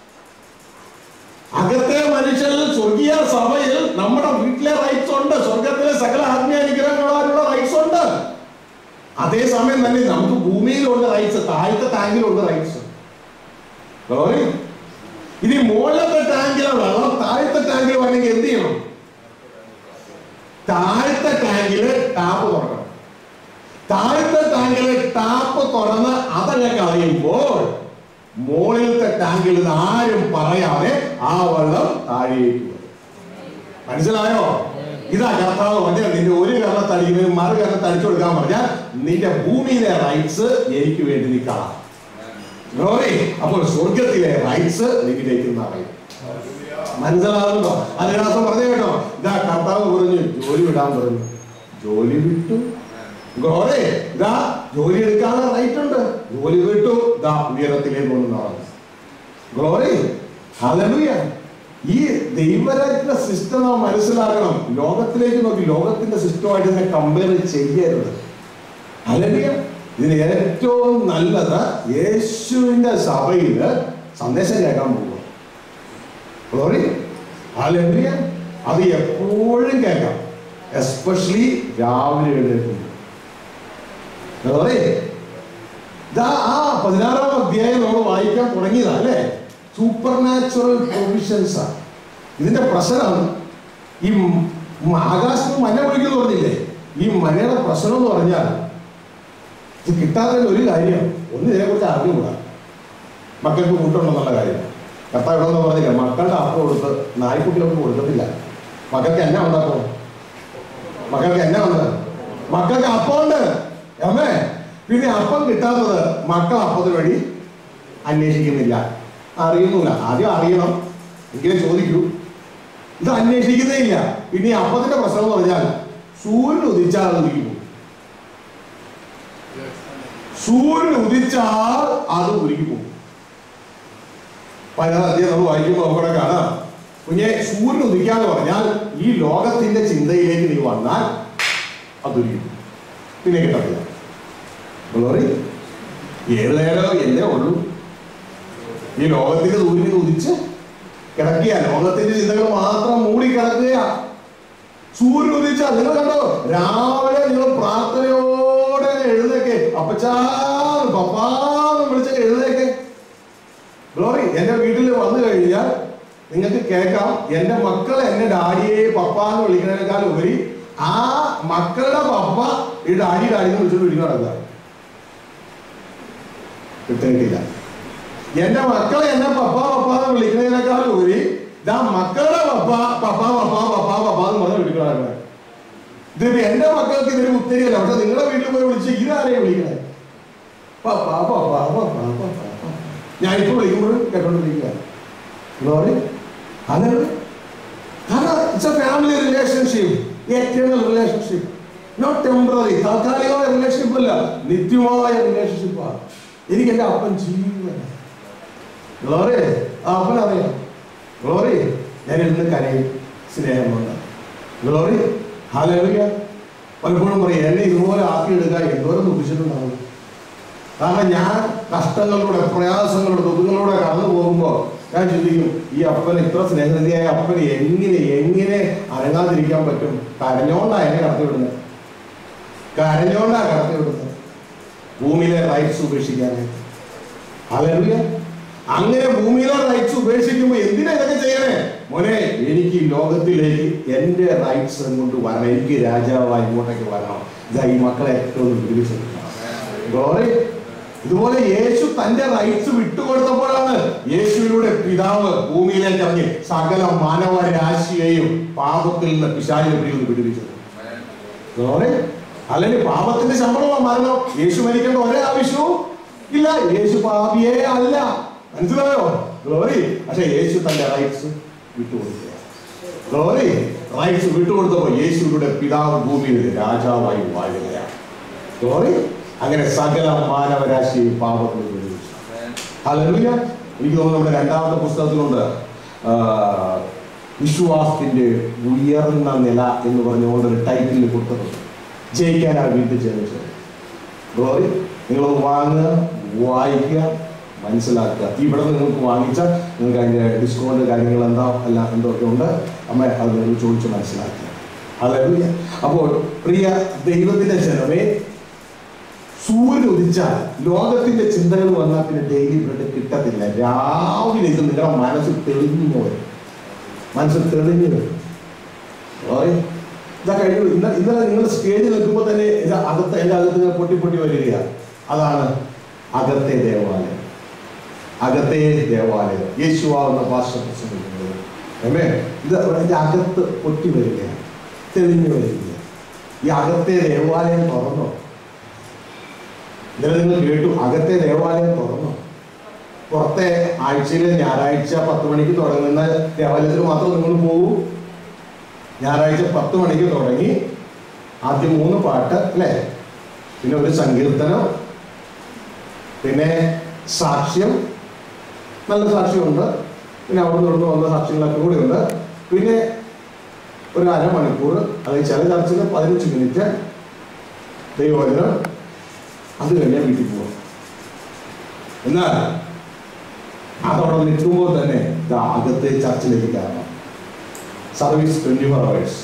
[SPEAKER 1] അകത്തെ മനുഷ്യരിൽ സ്വർഗീയ സഭയിൽ നമ്മുടെ വീട്ടിലെ റൈറ്റ്സ് ഉണ്ട് സ്വർഗത്തിലെ സകല ആത്മീയ അനുഗ്രഹങ്ങളാലുള്ള റൈറ്റ്സ് ഉണ്ട് അതേസമയം തന്നെ നമുക്ക് ഭൂമിയിലുള്ള റൈറ്റ്സ് താഴത്തെ ടാങ്കിലുള്ള റൈറ്റ്സ് Glory. ഇനി മുകളിലത്തെ ടാങ്കിലെ വെള്ളം താഴത്തെ ടാങ്കിൽ വേണമെങ്കിൽ എന്ത് ചെയ്യണം താഴത്തെ ടാങ്കില് ടാപ്പ് തുറക്കണം താഴത്തെ ടാങ്കില് ടാപ്പ് തുറന്ന് അതങ്ങ് കളയുമ്പോൾ മുകളിലത്തെ ടാങ്കിൽ നിന്ന് ആരും പറയാതെ ആ വെള്ളം താഴേക്ക് വരും മനസ്സിലായോ ഇതാ കർത്താവ് പറഞ്ഞാൽ നിന്റെ ഒരു കരണത്ത് അടിക്കുന്നതിന് മറു കരണത്ത് അടിച്ചു കൊടുക്കാൻ പറഞ്ഞാൽ നിന്റെ ഭൂമിയിലെ റൈറ്റ്സ് എനിക്ക് വേണ്ടി നീ കാണാം ഗ്ലോറി അപ്പോൾ സ്വർഗത്തിലെ റൈറ്റ്സ് നിന്നിലേക്ക് പറയും മനസ്സിലാകുന്നുണ്ടോ അതിനകത്ത് പറഞ്ഞു കേട്ടോ ഇതാ കർത്താവ് പറഞ്ഞു ജോലി വിടാൻ പറഞ്ഞു ജോലി വിട്ടു ഗ്ലോറി ഇതാ ജോലി എടുക്കാനുള്ള റൈറ്റ് ഉണ്ട് ജോലി വിട്ടു ഇതാ ഉയരത്തിലേക്ക് ഒന്ന് നടന്നു ഗ്ലോറി ഹല്ലേലൂയ ഈ ദൈവരാജ്യ സിസ്റ്റം നാം മനസ്സിലാക്കണം ലോകത്തിലേക്ക് നോക്കി ലോകത്തിന്റെ സിസ്റ്റമായിട്ട് ഇതിനെ കമ്പയർ ചെയ്യരുത് ഹല്ലേലൂയ ഇതിന് ഏറ്റവും നല്ലത് യേശുവിന്റെ സഭയിൽ സന്ദേശം കേൾക്കാൻ പോകുക ഗ്ലോറി ഹല്ലേലൂയ അത് എപ്പോഴും കേൾക്കാം എസ്പെഷ്യലി രാവിലെ എഴുന്നേൽക്കുമ്പോൾ ഗ്ലോറി ഇതാ ആ പതിനാറാം അധ്യായം നമ്മൾ വായിക്കാൻ തുടങ്ങിയതാ അല്ലേ സൂപ്പർ നാച്ചുറൽ പ്രൊവിഷൻസ് ഇതിന്റെ പ്രശ്നം ഈ മ- ആകാശത്ത് മഞ്ഞ പൊഴിക്കുന്നു പറഞ്ഞില്ലേ ഈ മഞ്ഞയുടെ പ്രശ്നം എന്ന് പറഞ്ഞാൽ ഇത് കിട്ടാതെ ഒരു കാര്യം ഒന്ന് ഇതിനെക്കുറിച്ച് അറിഞ്ഞുകൂടാ മക്കൾക്ക് കൂട്ടുണ്ടെന്നുള്ള കാര്യം കർത്താവ് ഇവിടെ നിന്ന് പറഞ്ഞില്ല മക്കളുടെ അപ്പം കൊടുത്ത് നായ്ക്കുട്ടികൾക്ക് കൊടുക്കത്തില്ല മക്കൾക്ക് എന്നാ ഉണ്ടാക്കും മക്കൾക്ക് എന്നാ ഉണ്ട് മക്കൾക്ക് അപ്പമുണ്ട് അമ്മേ പിന്നെ അപ്പം കിട്ടാത്തത് മക്കൾ അപ്പത്തിന് വേണ്ടി അന്വേഷിക്കുന്നില്ല അറിയുന്നില്ല ആദ്യം അറിയണം എങ്കിലേ ചോദിക്കൂ ഇത് അന്വേഷിക്കുന്നേ ഇല്ല പിന്നെ ഈ അപ്പത്തിന്റെ പ്രശ്നം എന്ന് പറഞ്ഞാൽ സൂര്യൻ ഉദിച്ചാൽ അത് ഉരുകി പോകും സൂര്യൻ ഉദിച്ചാൽ അത് ഉരുകി പോകും പതിനാറ് അധ്യായം നമ്മൾ വായിക്കുമ്പോൾ അവിടെ കാണാം കുഞ്ഞെ സൂര്യൻ ഉദിക്കാന്ന് പറഞ്ഞാൽ ഈ ലോകത്തിന്റെ ചിന്തയിലേക്ക് നീ വന്നാൽ അതൊരു പിന്നെ കിട്ടത്തില്ല ഗ്ലോറി ഏത് നേരം എന്നേ ഉള്ളൂ ഈ ലോകത്തിന്റെ സൂര്യൻ ഉദിച്ച് കിടക്കുക ലോകത്തിന്റെ ചിന്തകൾ മാത്രം മൂടി കിടക്കുക സൂര്യൻ ഉദിച്ച നിങ്ങൾ കണ്ടോ രാവിലെ നിങ്ങൾ പ്രാർത്ഥനയോടെ എഴുന്നേക്ക് അപ്പച്ചാ പപ്പാന്ന് വിളിച്ചൊക്കെ എഴുന്നേക്ക് ഗ്ലോറി എന്റെ വീട്ടിൽ വന്നു കഴിഞ്ഞാൽ നിങ്ങൾക്ക് കേൾക്കാം എന്റെ മക്കൾ എന്നെ ഡാഡിയെ പപ്പ എന്ന് വിളിക്കുന്നതിനേക്കാൾ ഉപരി ആ മക്കളുടെ പപ്പ ഈ ഡാഡി ഡാഡി എന്ന് വിളിച്ചിട്ട് വിളിക്കുന്ന നടക്കുക കിട്ടിയിട്ടില്ല എന്റെ മക്കളെ എന്നെ പപ്പ പപ്പ എന്ന് വിളിക്കുന്നതിനേക്കാൾ ഉപരി ഇതാ മക്കളുടെ പപ്പ പപ്പ പപ്പ പപ്പ പപ്പ എന്ന് പറഞ്ഞ് വിളിക്കുന്ന നടക്കുക ഇതിപ്പോ എന്റെ മക്കൾക്ക് ഇതിന് ഉത്തരിയല്ല പക്ഷെ നിങ്ങളുടെ വീട്ടിൽ പോയി വിളിച്ച് ഇതാരെയും വിളിക്കണേ പപ്പ പപ്പ പപ്പ പപ്പ പപ്പ ഞാൻ ഇപ്പൊ വിളിക്കുമ്പോഴും കേട്ടോണ്ടിരിക്കുക ഗ്ലോറി അങ്ങനെ കാരണം it's a family relationship eternal relationship not temporary താൽക്കാലികമായ റിലേഷൻഷിപ്പ് അല്ല നിത്യമായ റിലേഷൻഷിപ്പാണ് എനിക്ക് എൻ്റെ അപ്പൻ ജീവൻ ഗ്ലോറി ആ അപ്പൻ അറിയാം ഗ്ലോറി ഞാൻ ഇരുന്ന് കരയും സ്നേഹമുണ്ട് ഗ്ലോറി ഹാലറിയ പലപ്പോഴും പറയും എന്നെ ഇതുപോലെ ആക്കിയെടുക്കാൻ എന്തോരം ദുഃഖിച്ചിട്ടുണ്ടാവും കാരണം ഞാൻ കഷ്ടങ്ങളിലൂടെ പ്രയാസങ്ങളിലൂടെ ദുഃഖങ്ങളിലൂടെ കടന്നു പോകുമ്പോൾ ഞാൻ ചിന്തിക്കും ഈ അപ്പൻ ഇത്ര സ്നേഹനിധിയായ അപ്പന് എങ്ങനെ എങ്ങനെ അനങ്ങാതിരിക്കാൻ പറ്റും കരഞ്ഞോണ്ടാ എന്നെ കടത്തിവിടുന്നത് കരഞ്ഞോണ്ടാ കടത്തിവിടുന്നത് ഭൂമിയിലെ റൈറ്റ്സ് ഉപേക്ഷിക്കാനായിട്ട് അലറിയ അങ്ങനെ ഭൂമിയിലെ റൈറ്റ്സ് ഉപേക്ഷിക്കുമ്പോൾ എന്തിനാ ഇതൊക്കെ ചെയ്യണേ മോനെ എനിക്ക് ഈ ലോകത്തിലേക്ക് എൻ്റെ റൈറ്റ്സ് കൊണ്ട് വരണം എനിക്ക് രാജാവായി ഇങ്ങോട്ടേക്ക് വരണം ഇതാ ഈ മക്കളെ ഏറ്റവും വിളിച്ചെടുക്കണം ഗ്ലോറി ഇതുപോലെ യേശു തന്റെ റൈറ്റ്സ് വിട്ടുകൊടുത്തപ്പോഴാണ് യേശുവിലൂടെ പിതാവ് ഭൂമിയിലേക്ക് ഇറങ്ങി സകല മാനവരാശിയെയും പാപത്തിൽ നിന്ന് പിശാചിനെ പിടിയിൽ നിന്ന് വിടുവിച്ചത് ഗ്ലോറി അല്ലെങ്കിൽ പാപത്തിന്റെ ശമ്പളമോ മരണം യേശു മരിക്കേണ്ട ഒരേ ആവശ്യവും ഇല്ല യേശു പാപിയേ അല്ല മനസ്സിലായോ ഗ്ലോറി പക്ഷെ യേശു തന്റെ റൈറ്റ്സ് വിട്ടുകൊടുക്കുക ഗ്ലോറി റൈറ്റ്സ് വിട്ടുകൊടുത്തപ്പോൾ യേശുവിലൂടെ പിതാവ് ഭൂമിയിൽ രാജാവായി വാഴുകയാണ് ഗ്ലോറി അങ്ങനെ സകല മാനവരാശി പാപത്തിൽ വിടുവിച്ചു ഹല്ലേലൂയ എനിക്ക് തോന്നുന്നു നമ്മുടെ രണ്ടാമത്തെ പുസ്തകത്തിലുണ്ട് ആ, വിശ്വാസത്തിന്റെ ഉയർന്ന നില എന്ന് പറഞ്ഞുകൊണ്ട് ഒരു ടൈറ്റിൽ കൊടുത്തത് ജയിക്കാനാണ് വീട്ടിൽ ജനിച്ചത് ഗ്ലോറി നിങ്ങൾ വാങ്ങുക വായിക്കുക മനസ്സിലാക്കുക ഇവിടെ നിങ്ങൾക്ക് വാങ്ങിച്ചാൽ നിങ്ങൾക്ക് അതിൻ്റെ ഡിസ്കൗണ്ട് കാര്യങ്ങൾ എന്താ എല്ലാം എന്തൊക്കെ ഉണ്ട് അമ്മ അത് നിങ്ങൾ ചോദിച്ച് മനസ്സിലാക്കുക അതല്ല അപ്പോൾ പ്രിയ ദൈവത്തിന്റെ ജനമേ സൂര്യൻ ഉദിച്ചാൽ ലോകത്തിന്റെ ചിന്തകൾ വന്നാൽ പിന്നെ ഡെയിലി ബ്രെഡ് കിട്ടത്തില്ല രാവിലെ ഇത് നിങ്ങളുടെ മനസ്സിൽ തെളിഞ്ഞു വരും മനസ്സിൽ തെളിഞ്ഞു വരും ഓയ് ഇതാ കഴിഞ്ഞു ഇന്ന ഇന്നലെ നിങ്ങൾ സ്റ്റേജിൽ നിൽക്കുമ്പോൾ തന്നെ ഇത് അകത്ത് എൻ്റെ അകത്ത് ഇങ്ങനെ പൊട്ടി പൊട്ടി വരികയാണ് അതാണ് അകത്തെ ദേവാലയം അകത്തെ ദേവാലയം യേശുവാകുന്ന ഭാഷ പ്രസംഗിക്കുന്നത് അല്ലേ ഇത് അതിൻ്റെ അകത്ത് പൊട്ടി വരികയാണ് തെളിഞ്ഞു വരികയാണ് ഈ അകത്തെ ദേവാലയം തുറന്നോ ഇന്നലെ നിങ്ങൾ കേട്ടു അകത്തെ ദേവാലയം തുറന്നു പുറത്തെ ആഴ്ചയിൽ ഞായറാഴ്ച പത്ത് മണിക്ക് തുടങ്ങുന്ന ദേവാലയത്തിൽ മാത്രം നിങ്ങൾ പോകൂ ഞായറാഴ്ച പത്ത് മണിക്ക് തുടങ്ങി ആദ്യം മൂന്ന് പാട്ട് അല്ലേ പിന്നെ ഒരു സങ്കീർത്തനം പിന്നെ സാക്ഷ്യം നല്ല സാക്ഷ്യമുണ്ട് പിന്നെ അവിടെ നിന്ന് വന്ന സാക്ഷ്യങ്ങളൊക്കെ കൂടി ഉണ്ട് പിന്നെ ഒരു അരമണിക്കൂർ അതായത് ചില ചർച്ചിൽ പതിനഞ്ച് മിനിറ്റ് ദൈവവചനം അത് കഴിഞ്ഞാൽ വീട്ടിൽ പോവാം എന്നാൽ അതവിടെ നിൽക്കുമ്പോൾ തന്നെ ദാ അകത്തെ ചർച്ചിലേക്ക് കയറണം service twenty four hours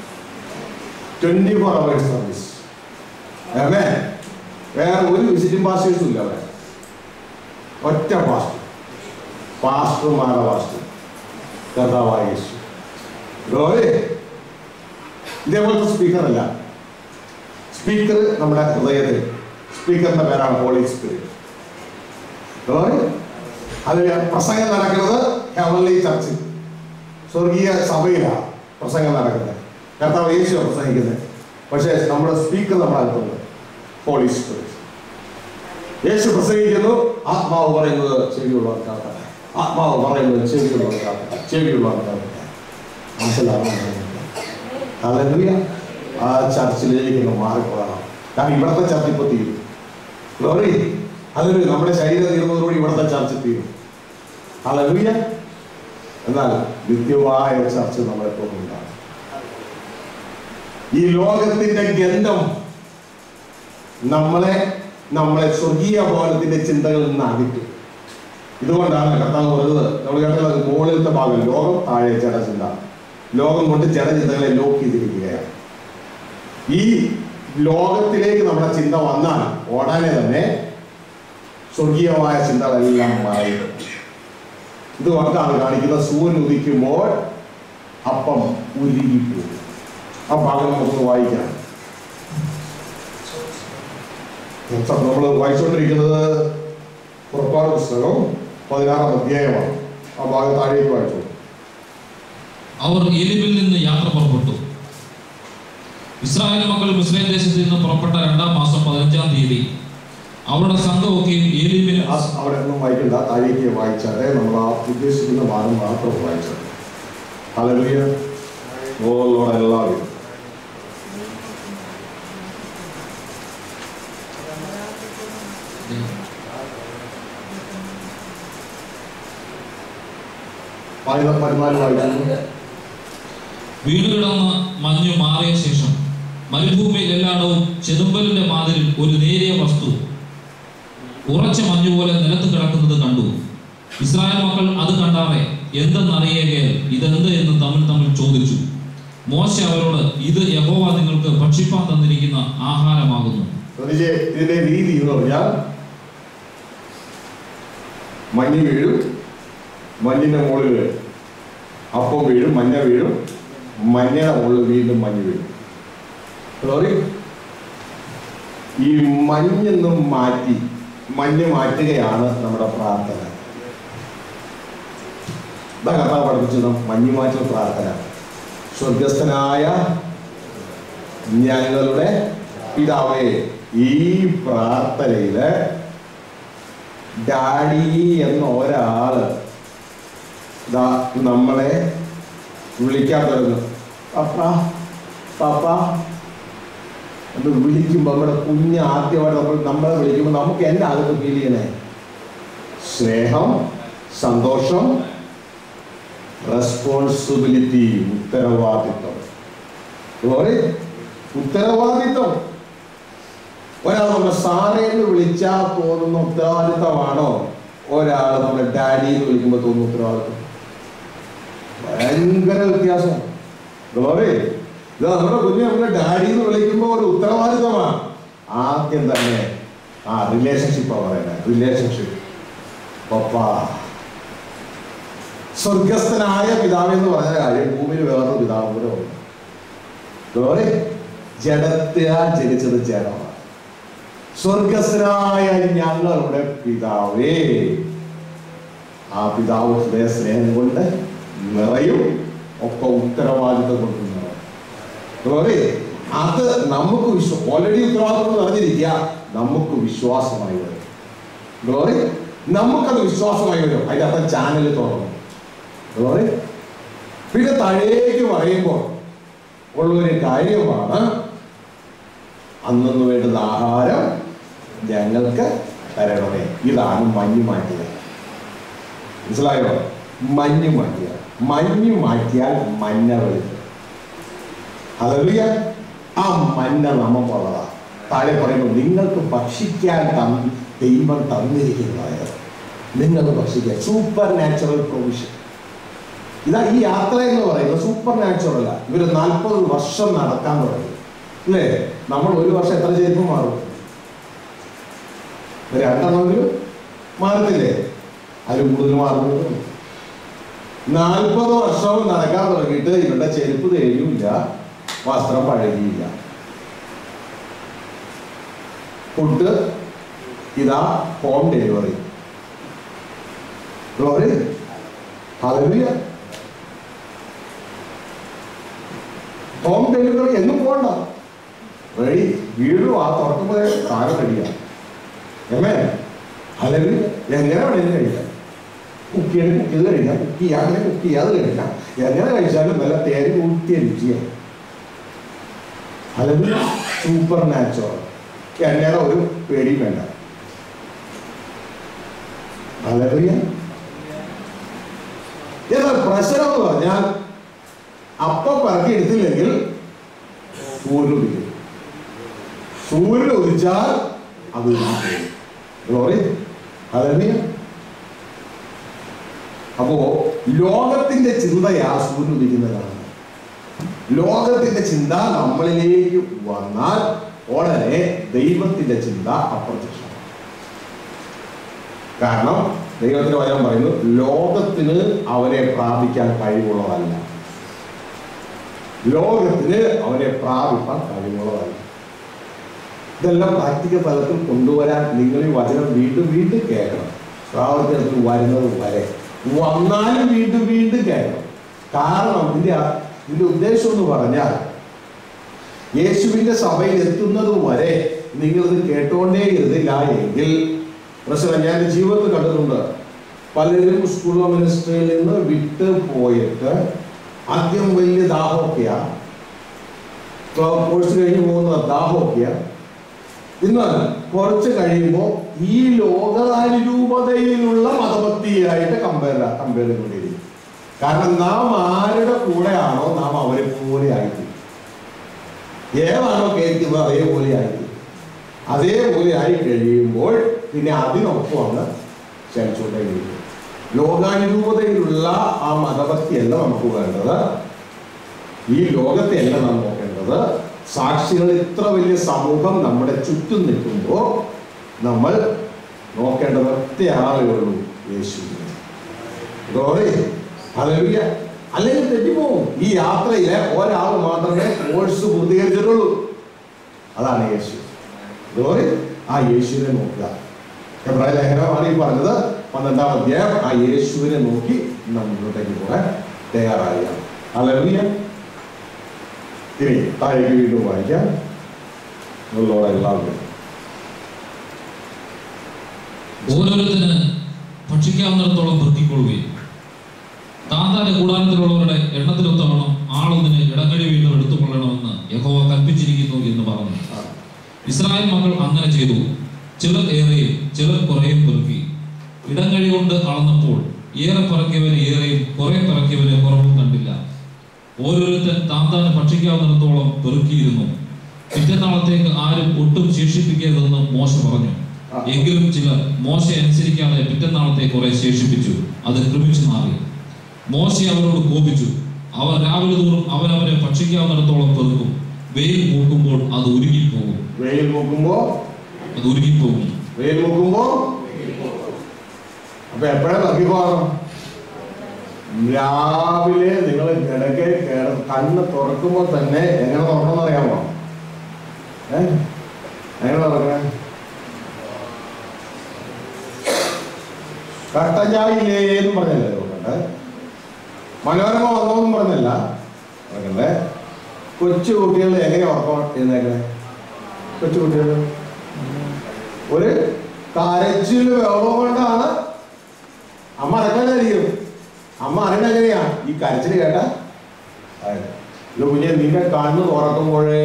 [SPEAKER 1] twenty four hours service അല്ലേ വേറെ ഒരു വിസിറ്റിംഗ് പാസ്റ്റേഴ്സും ഇല്ല അവിടെ ഒറ്റ പാസ്റ്റർ പാസ്റ്റർമാരുടെ പാസ്റ്റർ കർത്താവായ യേശു ഗ്ലോറി ഇതേപോലത്തെ സ്പീക്കർ അല്ല സ്പീക്കർ നമ്മുടെ ഹൃദയത്തിൽ സ്പീക്കറിന്റെ പേരാണ് ഹോളി സ്പിരിറ്റ് ഗ്ലോറി അത് പ്രസംഗം നടക്കുന്നത് ഹെവൻലി ചർച്ചിൽ സ്വർഗീയ സഭയിലാണ് പ്രസംഗം നടക്കുന്നത് കർത്താവ് യേശു പ്രസംഗിക്കുന്നത് പക്ഷേ നമ്മുടെ സ്പീക്കർ നമ്മുടെ അടുത്തുണ്ട് ഹോളി സ്പിരിറ്റ് യേശു പ്രസംഗിക്കുന്നു ആത്മാവ് പറയുന്നത് ചെവിയുള്ളവർക്കാകട്ടെ ആത്മാവ് പറയുന്നത് ചെവിയുള്ളവർക്കാകട്ടെ ചെവിയുള്ളവർക്കാകട്ടെ മനസ്സിലാവുന്ന ഹല്ലേലൂയ ആ ചർച്ചിലേക്ക് അങ്ങ് മാറിപ്പോകണം കാരണം ഇവിടുത്തെ ചർച്ച ഇപ്പൊ തീരും ഗ്ലോറി അതൊരു നമ്മുടെ ശരീരം തീർന്നതോടുകൂടി ഇവിടുത്തെ ചർച്ച തീരും ഹല്ലേലൂയ എന്നാൽ നിത്യമായ ചർച്ച നമ്മളെപ്പോഴും ഉണ്ടാകും ഈ ലോകത്തിന്റെ ഗന്ധം നമ്മളെ നമ്മളെ സ്വർഗീയ ഭവനത്തിന്റെ ചിന്തകളിൽ നിന്ന് അകറ്റും ഇതുകൊണ്ടാണ് കർത്താവ് പറഞ്ഞത് നമ്മൾ കേട്ടത് മുകളിലത്തെ ഭാഗം ലോകം താഴെ ജഡചിന്ത ലോകം കൊണ്ട് ജഡചിന്തകളെ ലോക്ക് ചെയ്തിരിക്കുകയാണ് ഈ ലോകത്തിലേക്ക് നമ്മുടെ ചിന്ത വന്നാൽ ഉടനെ തന്നെ സ്വർഗീയമായ ചിന്തകളെല്ലാം മാറി ഇതുകൊണ്ടാണ് കാണിക്കുന്ന സൂര്യൻ ഉദിക്കുമ്പോൾ അപ്പം ഉരുകിപ്പോകും ആ ഭാഗം നമുക്ക് വായിക്കാം നമ്മൾ വായിച്ചുകൊണ്ടിരിക്കുന്നത് പുറപ്പാട് പുസ്തകം പതിനാറാം അധ്യായമാണ് ആ ഭാഗം താഴേക്ക് വായിച്ചു
[SPEAKER 2] അവർ എലിമിൽ നിന്ന് യാത്ര പുറപ്പെട്ടു ഇസ്രായേൽ മക്കൾ മിസ്രൈം ദേശത്ത് നിന്ന് പുറപ്പെട്ട രണ്ടാം മാസം പതിനഞ്ചാം തീയതി അവരുടെ സംഘമൊക്കെയും ഏലീമിൽ
[SPEAKER 1] ആ അവിടെ ഒന്നും വായിക്കണ്ട താഴേക്ക് വായിച്ചാലേ നമ്മൾ ആ ഉദ്ദേശിക്കുന്ന ഭാഗം മാത്രം വായിച്ചത് ഹല്ലേലൂയ ഓ ലോഡ് എല്ലാവരും വായന പതിനാല് വായിക്കുന്നു
[SPEAKER 2] വീണുകിടന്ന് മഞ്ഞു മാറിയ ശേഷം മരുഭൂമിയിൽ എല്ലായിടവും ചെതുമ്പലിന്റെ മാതിരിൽ ഒരു നേരിയ വസ്തു ഉറച്ച മഞ്ഞു പോലെ നിലത്ത് കിടക്കുന്നത് കണ്ടു ഇസ്രായേൽ മക്കൾ അത് കണ്ടാറെ എന്തെന്നറിയുകയാൽ ഇതെന്ത് എന്ന് തമ്മിൽ തമ്മിൽ ചോദിച്ചു മോശ അവരോട് ഇത് യഹോവ നിങ്ങൾക്ക് ഭക്ഷിപ്പാൻ തന്നിരിക്കുന്ന ആഹാരമാകുന്നു
[SPEAKER 1] ശ്രദ്ധിച്ചേ ഇതിന്റെ രീതി എന്ന് പറഞ്ഞാൽ മഞ്ഞ് വീഴും മഞ്ഞിന്റെ മുകളിൽ അപ്പം വീഴും മഞ്ഞ വീഴും മഞ്ഞയുടെ മുകളിൽ വീണ്ടും മഞ്ഞ് വീഴും സോറി ഈ മഞ്ഞൊന്നും മാറ്റി മഞ്ഞ് മാറ്റുകയാണ് നമ്മുടെ പ്രാർത്ഥന ഇതാ കഥ പഠിപ്പിച്ചത് മഞ്ഞ് മാറ്റൽ പ്രാർത്ഥന സ്വർഗസ്ഥനായ ഞങ്ങളുടെ പിതാവേ ഈ പ്രാർത്ഥനയില് ഡാഡി എന്ന ഒരാള് ദാ നമ്മളെ വിളിക്കാൻ തുടങ്ങും പപ്പ പപ്പ എന്ന് വിളിക്കുമ്പോൾ നമ്മുടെ കുഞ്ഞ് ആദ്യമായിട്ട് നമ്മൾ നമ്മളെ വിളിക്കുമ്പോൾ നമുക്ക് എന്നാ അതൊക്കെ ഫീൽ ചെയ്യണേ സ്നേഹം സന്തോഷം റെസ്പോൺസിബിലിറ്റി ഉത്തരവാദിത്വം അതുപോലെ ഉത്തരവാദിത്വം ഒരാൾ നമ്മൾ സാറേ എന്ന് വിളിച്ചാൽ തോന്നുന്ന ഉത്തരവാദിത്തമാണോ ഒരാൾ നമ്മളെ ഡാഡി എന്ന് വിളിക്കുമ്പോൾ തോന്നുന്ന ഉത്തരവാദിത്വം ഭയങ്കര വ്യത്യാസം ഗ്ലോറി ഇത് നമ്മുടെ കുഞ്ഞ് നമ്മളെ ഡാഡി എന്ന് വിളിക്കുമ്പോൾ ഒരു ഉത്തരവാദിത്തമാണ് ആദ്യം തന്നെ ആ റിലേഷൻഷിപ്പാണ് പറയുന്നത് റിലേഷൻഷിപ്പ് പപ്പ സ്വർഗസ്ഥനായ പിതാവ് എന്ന് പറഞ്ഞ കാര്യം ഭൂമിയിൽ വേറൊരു പിതാവ് കൂടെ ഉണ്ട് ഗ്ലോറി ജഡത്താൽ ജനിച്ചത് ജഡമാണ് സ്വർഗസ്ഥനായ ഞങ്ങളുടെ പിതാവേ ആ പിതാവ് ഹൃദയ സ്നേഹം കൊണ്ട് നിറയും ഒക്കെ ഉത്തരവാദിത്വം കൊണ്ട് നിറയും ഗ്ലോറി അത് നമുക്ക് വിശ്വ ഓൾറെഡി ഉത്തരവാദിത്വം നിറഞ്ഞിരിക്കുക നമുക്ക് വിശ്വാസമായി വരും ഗ്ലോറി നമുക്കത് വിശ്വാസമായി വരും അതിന്റെ അർത്ഥം ചാനൽ തുറന്നു ഗ്ലോറി പിന്നെ താഴേക്ക് പറയുമ്പോൾ ഉള്ളൊരു കാര്യമാണ് അന്നു വേണ്ടുന്ന ആഹാരം ഞങ്ങൾക്ക് തരണമേ ഇതാണ് മഞ്ഞ് മാറ്റിയത് മനസ്സിലായോ മഞ്ഞ് മാറ്റിയ മഞ്ഞ് മാറ്റിയാൽ മഞ്ഞ വെളുക്കും അതറിയ ആ മഞ്ഞ നമുക്കുള്ളതാ താഴെ പറയുമ്പോൾ നിങ്ങൾക്ക് ഭക്ഷിക്കാൻ തന്ന് ദൈവം തന്നിരിക്കുന്നത് നിങ്ങൾക്ക് ഭക്ഷിക്കാൻ സൂപ്പർ നാച്ചുറൽ പ്രൊവിഷൻ ഇതാ ഈ യാത്ര എന്ന് പറയുന്നത് സൂപ്പർ നാച്ചുറൽ ഇവർ നാൽപ്പത് വർഷം നടക്കാൻ തുടങ്ങി അല്ലേ നമ്മൾ ഒരു വർഷം എത്ര ചെരുപ്പ് മാറും ഒരു രണ്ടെണ്ണമെങ്കിലും മാറുന്നില്ലേ അതിൽ കൂടുതൽ മാറുന്നത് നാൽപ്പത് വർഷവും നടക്കാൻ തുടങ്ങിയിട്ട് ഇവരുടെ ചെരുപ്പ് തേയുമില്ല വസ്ത്രം പഴകിയില്ല ഫുഡ് ഇതാ home delivery glory hallelujah home delivery എന്നും പോകണ്ട റെഡി വീടും ആ തുറക്കുമ്പോൾ സാധനം റെഡിയാണ് എമ്മേ അല്ലെങ്കിൽ എങ്ങനെ വേണേലും കഴിക്കാം കുക്ക് ചെയ്ത് കുക്ക് ചെയ്ത് കഴിക്കാം കുക്ക് ചെയ്യാതെ കുക്ക് ചെയ്യാതെ കഴിക്കാം എങ്ങനെ കഴിച്ചാലും നല്ല തേൻ കൂട്ടിയ രുചിയാണ് അല്ലെങ്കിൽ സൂപ്പർ നാച്ചുറൽ എന്നേടെ ഒരു പേടിയും വേണ്ട അലറിയ എന്നാൽ പ്രശ്നം എന്ന് പറഞ്ഞാൽ അപ്പം പറക്കി എടുത്തില്ലെങ്കിൽ സൂര്യൻ ഉദിക്കും സൂര്യൻ ഉദിച്ചാൽ അത് ഗ്ലോറി അതറിയ അപ്പോ ലോകത്തിന്റെ ചിന്തയാ സൂര്യൻ ഉദിക്കുന്നതാണ് ലോകത്തിന്റെ ചിന്ത നമ്മളിലേക്ക് വന്നാൽ ഉടനെ ദൈവത്തിന്റെ ചിന്ത അപ്രത്യക്ഷമാണ് കാരണം ദൈവത്തിന്റെ വചനം പറയുന്നു ലോകത്തിന് അവനെ പ്രാപിക്കാൻ കഴിവുള്ളതല്ല ലോകത്തിന് അവനെ പ്രാപിക്കാൻ കഴിവുള്ളതല്ല ഇതെല്ലാം പ്രാക്ടിക്കൽ തലത്തിൽ കൊണ്ടുവരാൻ നിങ്ങൾ ഈ വചനം വീണ്ടും വീണ്ടും കേൾക്കണം പ്രാവർത്തനത്തിൽ വരുന്നത് വരെ വന്നാലും വീണ്ടും വീണ്ടും കേൾക്കണം കാരണം ഇതിന്റെ അ- ഇതിന്റെ ഉദ്ദേശം എന്ന് പറഞ്ഞാൽ യേശുവിന്റെ സഭയിൽ എത്തുന്നത് വരെ നിങ്ങളിത് കേട്ടോണ്ടേ ഇരുന്നില്ല എങ്കിൽ പ്രശ്നം ഞാൻ എൻ്റെ ജീവിതത്തിൽ കണ്ടിട്ടുണ്ട് പലരും സ്കൂൾ മിനിസ്ട്രിയിൽ നിന്ന് വിട്ട് പോയിട്ട് ആദ്യം വലിയ ദാഹമൊക്കെയാ കോഴ്സ് കഴിഞ്ഞ് പോകുന്ന ദാഹമൊക്കെയാ എന്നാൽ കുറച്ച് കഴിയുമ്പോൾ ഈ ലോകാനുരൂപതയിലുള്ള മതഭക്തിയായിട്ട് കമ്പയർ കമ്പയർ ചെയ്തുകൊണ്ടിരിക്കും കാരണം നാം ആരുടെ കൂടെയാണോ നാം അവരെ പോലെ ആയിത്തീരും ഏതാണോ കേൾക്കുന്നത് അതേപോലെ ആയിത്തീരും അതേപോലെ ആയി കഴിയുമ്പോൾ പിന്നെ അതിനൊപ്പം അങ്ങ് ക്ഷണിച്ചുകൊണ്ടേയിരിക്കും ലോകാനുരൂപതയിലുള്ള ആ മതഭക്തിയല്ല നമുക്ക് വേണ്ടത് ഈ ലോകത്തെയല്ല നാം നോക്കേണ്ടത് സാക്ഷികൾ ഇത്ര വലിയ സമൂഹം നമ്മുടെ ചുറ്റും നിൽക്കുമ്പോൾ നമ്മൾ നോക്കേണ്ടത് ഒറ്റ ആളേ ഉള്ളൂ യേശുവിനെ ഗ്ലോറി ഹല്ലേലൂയ അല്ലെങ്കിൽ തെറ്റിപ്പോവും ഈ യാത്രയിലെ ഒരാൾ മാത്രമേ കോഴ്സ് പൂർത്തീകരിച്ചിട്ടുള്ളൂ അതാണ് യേശു ഗ്ലോറി ആ യേശുവിനെ നോക്കുക എബ്രായ ലേഖനമാണ് ഈ പറഞ്ഞത് പന്ത്രണ്ടാം അധ്യായം ആ യേശുവിനെ നോക്കി നാം മുന്നോട്ടേക്ക് പോകാൻ തയ്യാറാകുക ഹല്ലേലൂയ ഇനി താഴേക്ക് വീണ്ടും വായിക്കാം നിങ്ങളോട് എല്ലാവരും
[SPEAKER 2] ഓരോരുത്തന് ഭക്ഷിക്കാവുന്നിടത്തോളം പെറുക്കിക്കൊള്ളുകയും താന്താന്റെ കൂടാരത്തിലുള്ളവരുടെ എണ്ണത്തിലൊത്തവണ്ണം ആളൊന്നിന് ഇടങ്ങഴി വീണ്ടും എടുത്തുകൊള്ളണമെന്ന് യഹോവ കൽപ്പിച്ചിരിക്കുന്നു എന്ന് പറഞ്ഞു
[SPEAKER 1] ആ.
[SPEAKER 2] ഇസ്രായേൽ മക്കൾ അങ്ങനെ ചെയ്തു ചിലർ ഏറെയും ചിലർ കുറേയും പെറുക്കി ഇടങ്ങഴി കൊണ്ട് അളന്നപ്പോൾ ഏറെ പറക്കിയവന് ഏറെയും കുറെ പറക്കിയവന് കുറവും കണ്ടില്ല ഓരോരുത്തൻ താന്താന് ഭക്ഷിക്കാവുന്നിടത്തോളം പെറുക്കിയിരുന്നു പിറ്റന്നാളത്തേക്ക് ആരും ഒട്ടും ശേഷിപ്പിക്കരുതെന്ന് മോശ പറഞ്ഞു എങ്കിലും ചിലർ മോശ അനുസരിക്കാതെ പിറ്റന്നാളത്തെ കുറെ ശേഷിപ്പിച്ചു അത് ക്രമിച്ചു മാറി മോശ അവരോട് കോപിച്ചു അവർ രാവിലെ തോറും അവനവനെ ഭക്ഷിക്കാവുന്നിടത്തോളം പെറുക്കും വെയിൽ പൂക്കുമ്പോൾ അത് ഉരുകിപ്പോകും
[SPEAKER 1] വെയിൽ നോക്കുമ്പോ
[SPEAKER 2] അത് ഉരുകിപ്പോകും
[SPEAKER 1] വെയിൽ നോക്കുമ്പോ അപ്പൊ എപ്പോഴാ നോക്കിപ്പോകണം രാവിലെ നിങ്ങൾ കിടക്കെ കിട കണ്ണ് തുറക്കുമ്പോൾ തന്നെ എങ്ങനെ തുറക്കണമെന്ന് അറിയാമോ ഏ എങ്ങനെ തുറക്കണേ കട്ടഞ്ചായില്ലേ എന്ന് പറഞ്ഞല്ലേ നോക്കണ്ടേ മനോരമ വന്നോന്നും പറഞ്ഞല്ല നോക്കണ്ടേ കൊച്ചു കുട്ടികൾ എങ്ങനെ ഉറക്കം എഴുന്നേക്കണേ കൊച്ചു കുട്ടികൾ ഒരു കരച്ചിൽ വെള്ളം കൊണ്ടാണ് അമ്മ അടക്കാനായിരിക്കും അമ്മ അറിയണ എങ്ങനെയാ ഈ കരച്ചിൽ കേട്ട ഇത് കുഞ്ഞെ നിന്റെ കണ്ണ് തുറക്കുമ്പോഴേ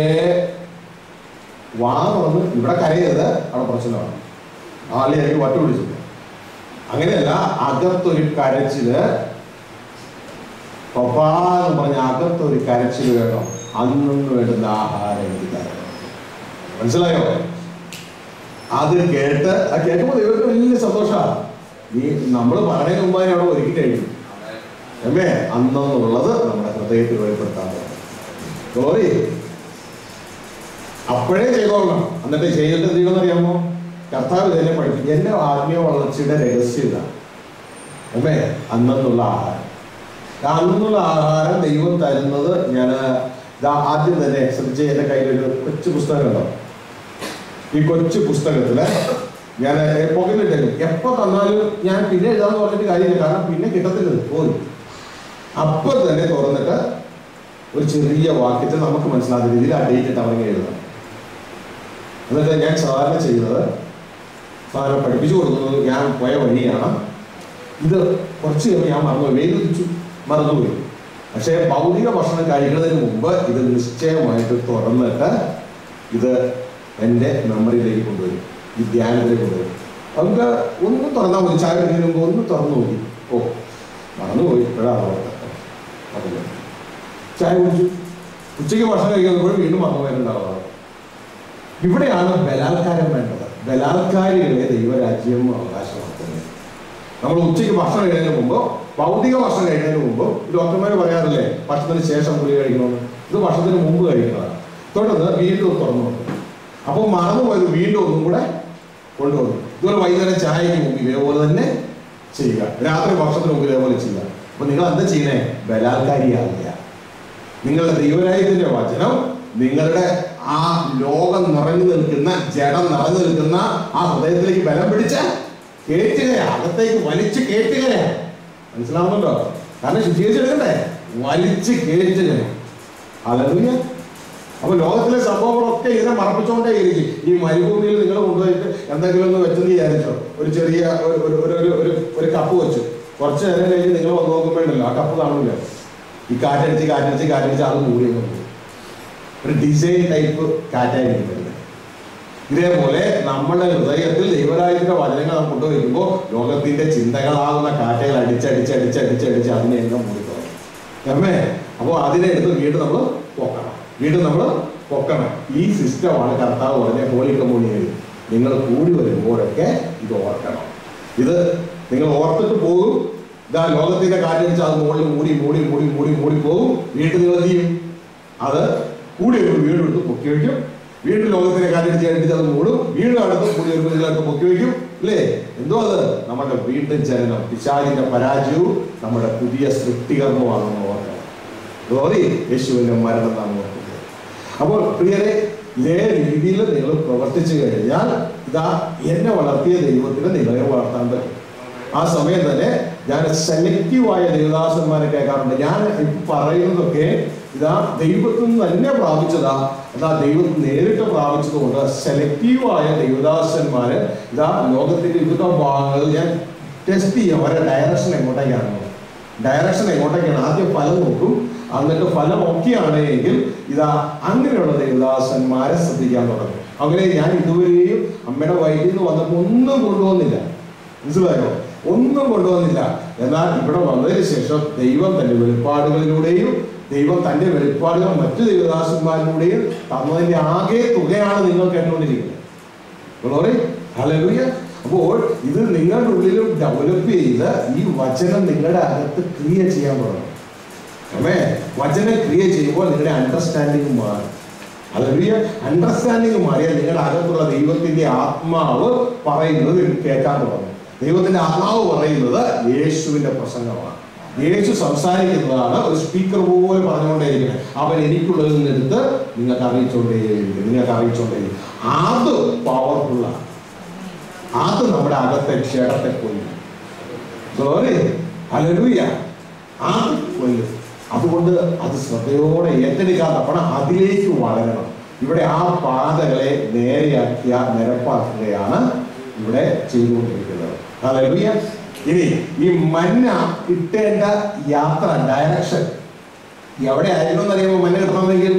[SPEAKER 1] വാ തുറന്ന് ഇവിടെ കരയരുത് അവിടെ പ്രശ്നമാണ് ആളെ എനിക്ക് വട്ട പിടിച്ചില്ല അങ്ങനെയല്ല അകത്തൊരു കരച്ചില് പപ്പാ എന്ന് പറഞ്ഞ അകത്തൊരു കരച്ചിൽ വേണം അന്നു വേണ്ടുന്ന ആഹാരം എനിക്ക് തരണം മനസ്സിലായോ അത് കേട്ട് ആ കേൾക്കുമ്പോൾ ദൈവത്തിന് വലിയ സന്തോഷമാണ് നീ നമ്മൾ പറഞ്ഞതിന് മുമ്പ് അതിനെ അവിടെ ഒരുക്കി കഴിഞ്ഞു അല്ലേ അന്നെന്നുള്ളത് നമ്മുടെ ഹൃദയത്തിൽ വെളിപ്പെടുത്താൻ പറ്റും ഗോറി അപ്പോഴേ ചെയ്തോളണം എന്നിട്ട് ചെയ്തിട്ട് എന്ത് ചെയ്യണമെന്ന് അറിയാമോ കർത്താവ് ഇതെന്നെ പഠിപ്പിക്കും എൻ്റെ ആത്മീയ വളർച്ചയുടെ രഹസ്യം ഇതാണ് അല്ലേ അന്നെന്നുള്ള ആഹാരം ആ അന്നെന്നുള്ള ആഹാരം ദൈവം തരുന്നത് ഞാൻ ദാ ആദ്യം തന്നെ ശ്രദ്ധിച്ച് എൻ്റെ കയ്യിലൊരു കൊച്ചു പുസ്തകം ഉണ്ടോ ഈ കൊച്ചു പുസ്തകത്തില് ഞാൻ പോക്കറ്റിലിട്ടേക്കും എപ്പോ തന്നാലും ഞാൻ പിന്നെ എഴുതാന്ന് പറഞ്ഞിട്ട് കാര്യമില്ല കാരണം പിന്നെ കിട്ടത്തില്ല പോയി അപ്പൊ തന്നെ തുറന്നിട്ട് ഒരു ചെറിയ വാക്യത്തിൽ നമുക്ക് മനസ്സിലാകുന്ന രീതിയിൽ ആ ഡേറ്റ് ഇട്ട് അവനെ എഴുതണം എന്നിട്ട് ഞാൻ സാധാരണ ചെയ്യുന്നത് സാധാരണ പഠിപ്പിച്ചു കൊടുക്കുന്നത് ഞാൻ പോയ വഴിയാണ് ഇത് കുറച്ച് കഴിയുമ്പോൾ ഞാൻ മറന്നുപോയി വെയിൽ ഉദിച്ചു മറന്നുപോയി പക്ഷേ ഭൗതിക ഭക്ഷണം കഴിക്കുന്നതിന് മുമ്പ് ഇത് നിശ്ചയമായിട്ട് തുറന്നിട്ട് ഇത് എൻ്റെ മെമ്മറിയിലേക്ക് കൊണ്ടുവരും ഈ ധ്യാനത്തിലേക്ക് കൊണ്ടുവരും നമുക്ക് ഒന്ന് തുറന്നാൽ മതി ചായ കുടിക്കുന്നതിന് മുമ്പ് ഒന്ന് തുറന്നു നോക്കി ഓ മറന്നുപോയി ഇപ്പോഴാണ് ഓർത്തത് അതില്ല ചായ കുടിച്ചു ഉച്ചയ്ക്ക് ഭക്ഷണം കഴിക്കുമ്പോൾ വീണ്ടും മറന്നു പോയിട്ടുണ്ടാവുക ഇവിടെയാണ് ബലാത്കാരം വേണ്ടത് ബലാത്കാരികളെ ദൈവരാജ്യം അവകാശമാക്കുന്നത് നമ്മൾ ഉച്ചയ്ക്ക് ഭക്ഷണം കഴിക്കുന്നതിന് മുമ്പ് ഭൗതിക ഭക്ഷണം കഴിക്കുന്നതിന് മുമ്പ് ഡോക്ടർമാർ പറയാറില്ലേ ഭക്ഷണത്തിന് ശേഷം ഗുളിക കഴിക്കണമെന്ന് ഇത് ഭക്ഷണത്തിന് മുമ്പ് കഴിക്കുന്നതാണ് തുടർന്ന് വീണ്ടും തുറന്നു നോക്കും അപ്പോൾ മറന്നുപോയത് വീണ്ടും ഒന്നും കൂടെ കൊണ്ടുവന്നു ഇതുപോലെ വൈകുന്നേരം ചായക്ക് മുമ്പ് ഇതേപോലെ തന്നെ ചെയ്യുക രാത്രി ഭക്ഷണത്തിന് മുമ്പ് ഇതേപോലെ ചെയ്യുക അപ്പൊ നിങ്ങൾ എന്താ ചെയ്യണേ ബലാത്കാരിയാകില്ല നിങ്ങളുടെ ദൈവരാജ്യത്തിന്റെ വചനം നിങ്ങളുടെ ആ ലോകം നിറഞ്ഞു നിൽക്കുന്ന ജഡം നിറഞ്ഞു നിൽക്കുന്ന ആ ഹൃദയത്തിലേക്ക് ബലം പിടിച്ച് കേറ്റുകയാ അകത്തേക്ക് വലിച്ചു കേറ്റുകയാ മനസ്സിലാവുന്നുണ്ടോ കാരണം ശുദ്ധീകരിച്ചെടുക്കണ്ടേ വലിച്ചു കേറ്റുകയാ അലറിയ അപ്പൊ ലോകത്തിലെ സംഭവങ്ങളൊക്കെ ഇതിനെ മറപ്പിച്ചുകൊണ്ടേ ഇരിക്കും ഈ മരുഭൂമിയിൽ നിങ്ങൾ കൊണ്ടുപോയിട്ട് എന്തെങ്കിലും ഒന്ന് വെച്ചെന്ന് വിചാരിച്ചോ ഒരു ചെറിയ ഒരു ഒരു ഒരു ഒരു ഒരു ഒരു കപ്പ് വെച്ചു കുറച്ച് നേരം കഴിഞ്ഞ് നിങ്ങൾ വന്ന് നോക്കുമ്പോഴല്ലോ ആ കപ്പ് കാണില്ല ഈ കാറ്റടിച്ച് കാറ്റടിച്ച് കാറ്റടിച്ച് അത് മൂടി അങ്ങ് പോകും ഒരു ഡിസൈൻ ടൈപ്പ് കാറ്റായിരിക്കും വരുന്നത് ഇതേപോലെ നമ്മുടെ ഹൃദയത്തിൽ ദൈവരാജ്യത്തിന്റെ വചനങ്ങൾ നാം കൊണ്ടുവയ്ക്കുമ്പോൾ ലോകത്തിന്റെ ചിന്തകളാകുന്ന കാറ്റുകൾ അടിച്ചടിച്ച് അടിച്ചടിച്ച് അടിച്ച് അതിനെ എല്ലാം മൂടിക്കളയും അമ്മേ അപ്പോൾ അതിനെ എടുത്ത് വീണ്ടും നമ്മൾ പൊക്കണം വീണ്ടും നമ്മൾ പൊക്കണം ഈ സിസ്റ്റമാണ് കർത്താവ് പറഞ്ഞ ഹോളി കമ്മ്യൂണിയൻ നിങ്ങൾ കൂടി വരുമ്പോഴൊക്കെ ഇത് ഓർക്കണം ഇത് നിങ്ങൾ ഓർത്തിട്ട് പോകും ഇതാ ലോകത്തിന്റെ കാറ്റടിച്ച് അത് മുകളിൽ മൂടി മൂടി മൂടി മൂടി മൂടി പോകും വീണ്ടും നിങ്ങൾ എന്ത് ചെയ്യും അത് കൂടി വരുമ്പോൾ വീണ്ടും എടുത്ത് പൊക്കി വയ്ക്കും വീണ്ടും ലോകത്തിനെ കാറ്റടിച്ച് കാറ്റടിച്ച് അത് മൂടും വീണ്ടും അടുത്ത് കൂടി വരുമ്പോൾ ഇതിലൊക്കെ പൊക്കി വയ്ക്കും അല്ലേ എന്തോ അത് നമ്മുടെ വീണ്ടും ചലനം പിശാചിന്റെ പരാജയവും നമ്മുടെ പുതിയ സൃഷ്ടികർമ്മമാണെന്ന് ഓർക്കണം ഗോറി യേശുവിന്റെ മരണം നാം ഓർക്കുന്നത് അപ്പോൾ പ്രിയരെ ഇതേ രീതിയിൽ നിങ്ങൾ പ്രവർത്തിച്ചു കഴിഞ്ഞാൽ ഇതാ എന്നെ വളർത്തിയ ദൈവത്തിന് നിങ്ങളെ വളർത്താൻ പറ്റും ആ സമയം തന്നെ ഞാൻ സെലക്റ്റീവായ ദേവദാസന്മാരെ കേൾക്കാറുണ്ട് ഞാൻ ഇപ്പൊ പറയുന്നതൊക്കെ ഇതാ ദൈവത്തിൽ നിന്ന് തന്നെ പ്രാപിച്ചതാ അതാ ദൈവത്തിൽ നേരിട്ട് പ്രാപിച്ചതുകൊണ്ട് സെലക്റ്റീവായ ദൈവദാസന്മാര് ഇതാ ലോകത്തിന്റെ വിവിധ ഭാഗങ്ങളിൽ ഞാൻ ടെസ്റ്റ് ചെയ്യാം അവരുടെ ഡയറക്ഷൻ എങ്ങോട്ടേക്കാണ് ഡയറക്ഷൻ എങ്ങോട്ടേക്കാണ് ആദ്യം ഫലം നോക്കും എന്നിട്ട് ഫലം ഒക്കെയാണ് എങ്കിൽ ഇതാ അങ്ങനെയുള്ള ദേവദാസന്മാരെ ശ്രദ്ധിക്കാൻ തുടങ്ങും അങ്ങനെ ഞാൻ ഇതുവരെയും അമ്മയുടെ വയറ്റിൽ നിന്ന് വന്നപ്പോൾ ഒന്നും കൊണ്ടുവന്നില്ല മനസ്സിലായോ ഒന്നും കൊണ്ടുവന്നില്ല എന്നാൽ ഇവിടെ വന്നതിന് ശേഷം ദൈവം തന്റെ വെളിപ്പാടുകളിലൂടെയും ദൈവം തന്റെ വെളിപ്പാടുകൾ മറ്റു ദൈവദാസന്മാരിലൂടെയും തന്നതിന്റെ ആകെ തുകയാണ് നിങ്ങൾ കേട്ടുകൊണ്ടിരിക്കുന്നത് ഗ്ലോറി ഹല്ലേലൂയ അപ്പോൾ ഇത് നിങ്ങളുടെ ഉള്ളിലും ഡെവലപ്പ് ചെയ്ത് ഈ വചനം നിങ്ങളുടെ അകത്ത് ക്രിയ ചെയ്യാൻ തുടങ്ങും അമ്മേ വചനം ക്രിയ ചെയ്യുമ്പോൾ നിങ്ങളുടെ അണ്ടർസ്റ്റാൻഡിങ് മാറും ഹല്ലേലൂയ അണ്ടർസ്റ്റാൻഡിങ് മാറിയാൽ നിങ്ങളുടെ അകത്തുള്ള ദൈവത്തിന്റെ ആത്മാവ് പറയുന്നത് നിങ്ങൾക്ക് കേൾക്കാൻ തുടങ്ങും ദൈവത്തിന്റെ ആത്മാവ് പറയുന്നത് യേശുവിന്റെ പ്രസംഗമാണ് യേശു സംസാരിക്കുന്നതാണ് ഒരു സ്പീക്കർ പോലെ പറഞ്ഞുകൊണ്ടേയിരിക്കുന്നത് അവൻ എനിക്കുള്ളതിൽ നിന്നെടുത്ത് നിങ്ങൾക്ക് അറിയിച്ചുകൊണ്ടേയിരിക്കും നിങ്ങൾക്ക് അറിയിച്ചുകൊണ്ടേയിരിക്കും അത് പവർഫുള്ളാണ് അത് നമ്മുടെ അകത്തെ ക്ഷേത്രത്തെ കൊല്ലും സോറി ഹല്ലേലൂയ അത് കൊല്ലും അതുകൊണ്ട് അത് ശ്രദ്ധയോടെ ഏറ്റെടുക്കാൻ തപ്പണം അതിലേക്ക് വളരണം ഇവിടെ ആ പാതകളെ നേരെയാക്കിയ നിരപ്പാക്കുകയാണ് ഇവിടെ ചെയ്തുകൊണ്ടിരിക്കുന്നത് ഹല്ലേലൂയ ഇനി ഈ മന്ന കിട്ടേണ്ട യാത്ര ഡയറക്ഷൻ എവിടെ ആയിരുന്നു എന്നറിയുമോ മന്ന കിട്ടണമെങ്കിൽ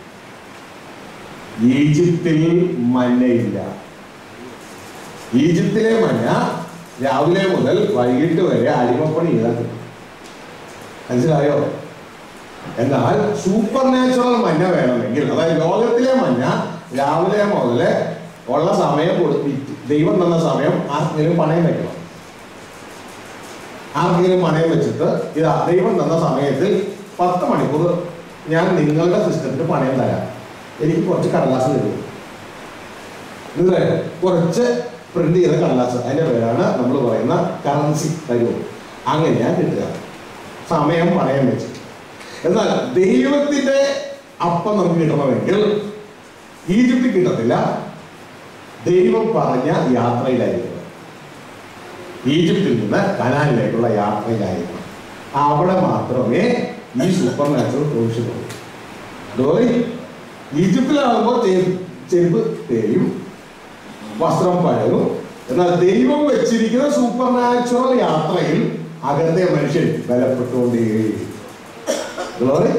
[SPEAKER 1] ഈജിപ്തിൽ മന്നയില്ല ഈജിപ്തിലെ മഞ്ഞ രാവിലെ മുതൽ വൈകിട്ട് വരെ അടിമപ്പണി ചെയ്താൽ കിട്ടും മനസ്സിലായോ എന്നാൽ സൂപ്പർ നാച്ചുറൽ മഞ്ഞ വേണമെങ്കിൽ അതായത് ലോകത്തിലെ മഞ്ഞ രാവിലെ മുതൽ ഉള്ള സമയം കൊടുത്തി ദൈവം തന്ന സമയം ആർക്കെങ്കിലും പണയം വെക്കണം ആർക്കെങ്കിലും പണയം വെച്ചിട്ട് ഇതാ ദൈവം തന്ന സമയത്തിൽ പത്ത് മണിക്കൂർ ഞാൻ നിങ്ങളുടെ സിസ്റ്റത്തിന് പണയം തരാം എനിക്ക് കുറച്ച് കടലാസ് തരും മനസ്സിലായോ കുറച്ച് പ്രിന്റ് ചെയ്ത കടലാസ് അതിന്റെ പേരാണ് നമ്മൾ പറയുന്ന കറൻസി തരുമോ അങ്ങനെയാ കിട്ടുക സമയം പണയം വെച്ച് എന്നാൽ ദൈവത്തിന്റെ അപ്പം നമുക്ക് കിട്ടണമെങ്കിൽ ഈജിപ്തിൽ കിട്ടത്തില്ല ദൈവം പറഞ്ഞ യാത്രയിലായിരിക്കണം ഈജിപ്തിൽ നിന്ന് കനാലിലേക്കുള്ള യാത്രയിലായിരിക്കണം അവിടെ മാത്രമേ ഈ സൂപ്പർ നാച്ചുറൽ പ്രൊവിഷൻ ഉള്ളൂ ഡോറി ഈജിപ്തിലാകുമ്പോൾ ചെരുപ്പ് ചെരുപ്പ് തേയും വസ്ത്രം പഴകും എന്നാൽ ദൈവം വെച്ചിരിക്കുന്ന സൂപ്പർ നാച്ചുറൽ യാത്രയിൽ അകത്തെ മനുഷ്യൻ ബലപ്പെട്ടുകൊണ്ടേയിരിക്കും ഗ്ലോറി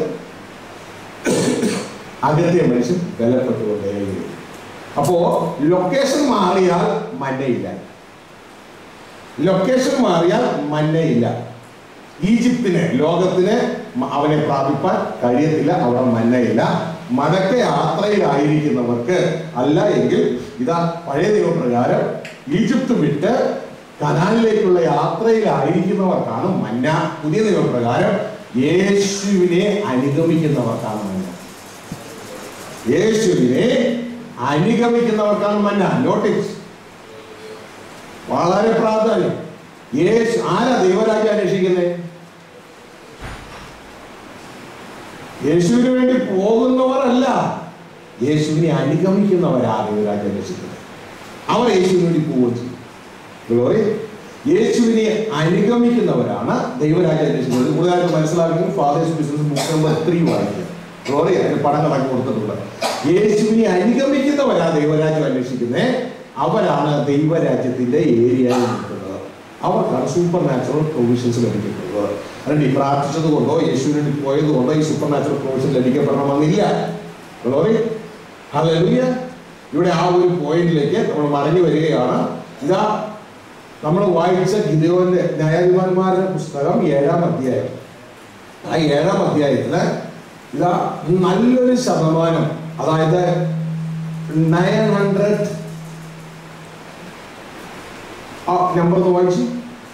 [SPEAKER 1] അകത്തെ മനുഷ്യൻ ബലപ്പെട്ടുകൊണ്ടേയിരിക്കും അപ്പോ ലൊക്കേഷൻ മാറിയാൽ മന്നയില്ല ലൊക്കേഷൻ മാറിയാൽ മന്നയില്ല ഈജിപ്തിന് ലോകത്തിന് മ- അവനെ പ്രാപിപ്പാൻ കഴിയത്തില്ല അവിടെ മന്നയില്ല മടക്ക യാത്രയിലായിരിക്കുന്നവർക്ക് അല്ല എങ്കിൽ ഇതാ പഴയ നിയമപ്രകാരം ഈജിപ്ത് വിട്ട് കനാലിലേക്കുള്ള യാത്രയിലായിരിക്കുന്നവർക്കാണ് മന്ന പുതിയ നിയമപ്രകാരം യേശുവിനെ അനുഗമിക്കുന്നവർക്കാണ് മന്ന യേശുവിനെ അനുഗമിക്കുന്നവർക്കാണ് മന്ന നോട്ടീസ് വളരെ പ്രാധാന്യം യേശു ആരാ ദൈവരാജ്യം അന്വേഷിക്കുന്നത് യേശുവിന് വേണ്ടി പോകുന്നവരല്ല യേശുവിനെ അനുഗമിക്കുന്നവരാ ദൈവരാജ്യം അന്വേഷിക്കുന്നത് അവർ യേശുവിന് വേണ്ടി പോവുകയും ചെയ്യും ഗ്ലോറി യേശുവിനെ അനുഗമിക്കുന്നവരാണ് ദൈവരാജ്യം അന്വേഷിക്കുന്നത് ഇത് കൂടുതലായിട്ട് മനസ്സിലാക്കുന്നത് father's business book number three വായിക്കുക ഗ്ലോറി അതിന് പടങ്ങളൊക്കെ കൊടുത്തിട്ടുണ്ട് യേശുവിനെ അനുഗമിക്കുന്നവരാ ദൈവരാജ്യം അന്വേഷിക്കുന്നത് അവരാണ് ദൈവരാജ്യത്തിന്റെ ഏരിയയിൽ നിൽക്കുന്നത് അവർക്കാണ് സൂപ്പർ നാച്ചുറൽ പ്രൊവിഷൻസ് ലഭിക്കുന്നത് അതുകൊണ്ട് ഈ പ്രാർത്ഥിച്ചത് കൊണ്ടോ യേശുവിന് വേണ്ടി പോയത് കൊണ്ടോ ഈ സൂപ്പർ നാച്ചുറൽ പ്രൊവിഷൻ ലഭിക്കപ്പെടണമെന്നില്ല ഗ്ലോറി ഹല്ലേലൂയ ഇവിടെ ആ ഒരു പോയിന്റിലേക്ക് നമ്മൾ മടങ്ങി വരികയാണ് ഇതാ നമ്മൾ വായിച്ച ഗിദയോന്റെ ന്യായാധിപന്മാരുടെ പുസ്തകം ഏഴാം അധ്യായം ആ ഏഴാം അധ്യായത്തില് ഇതാ നല്ലൊരു ശതമാനം അതായത് നയൻ ഹൺഡ്രഡ് ആ നമ്പർ ഒന്ന് വായിച്ചു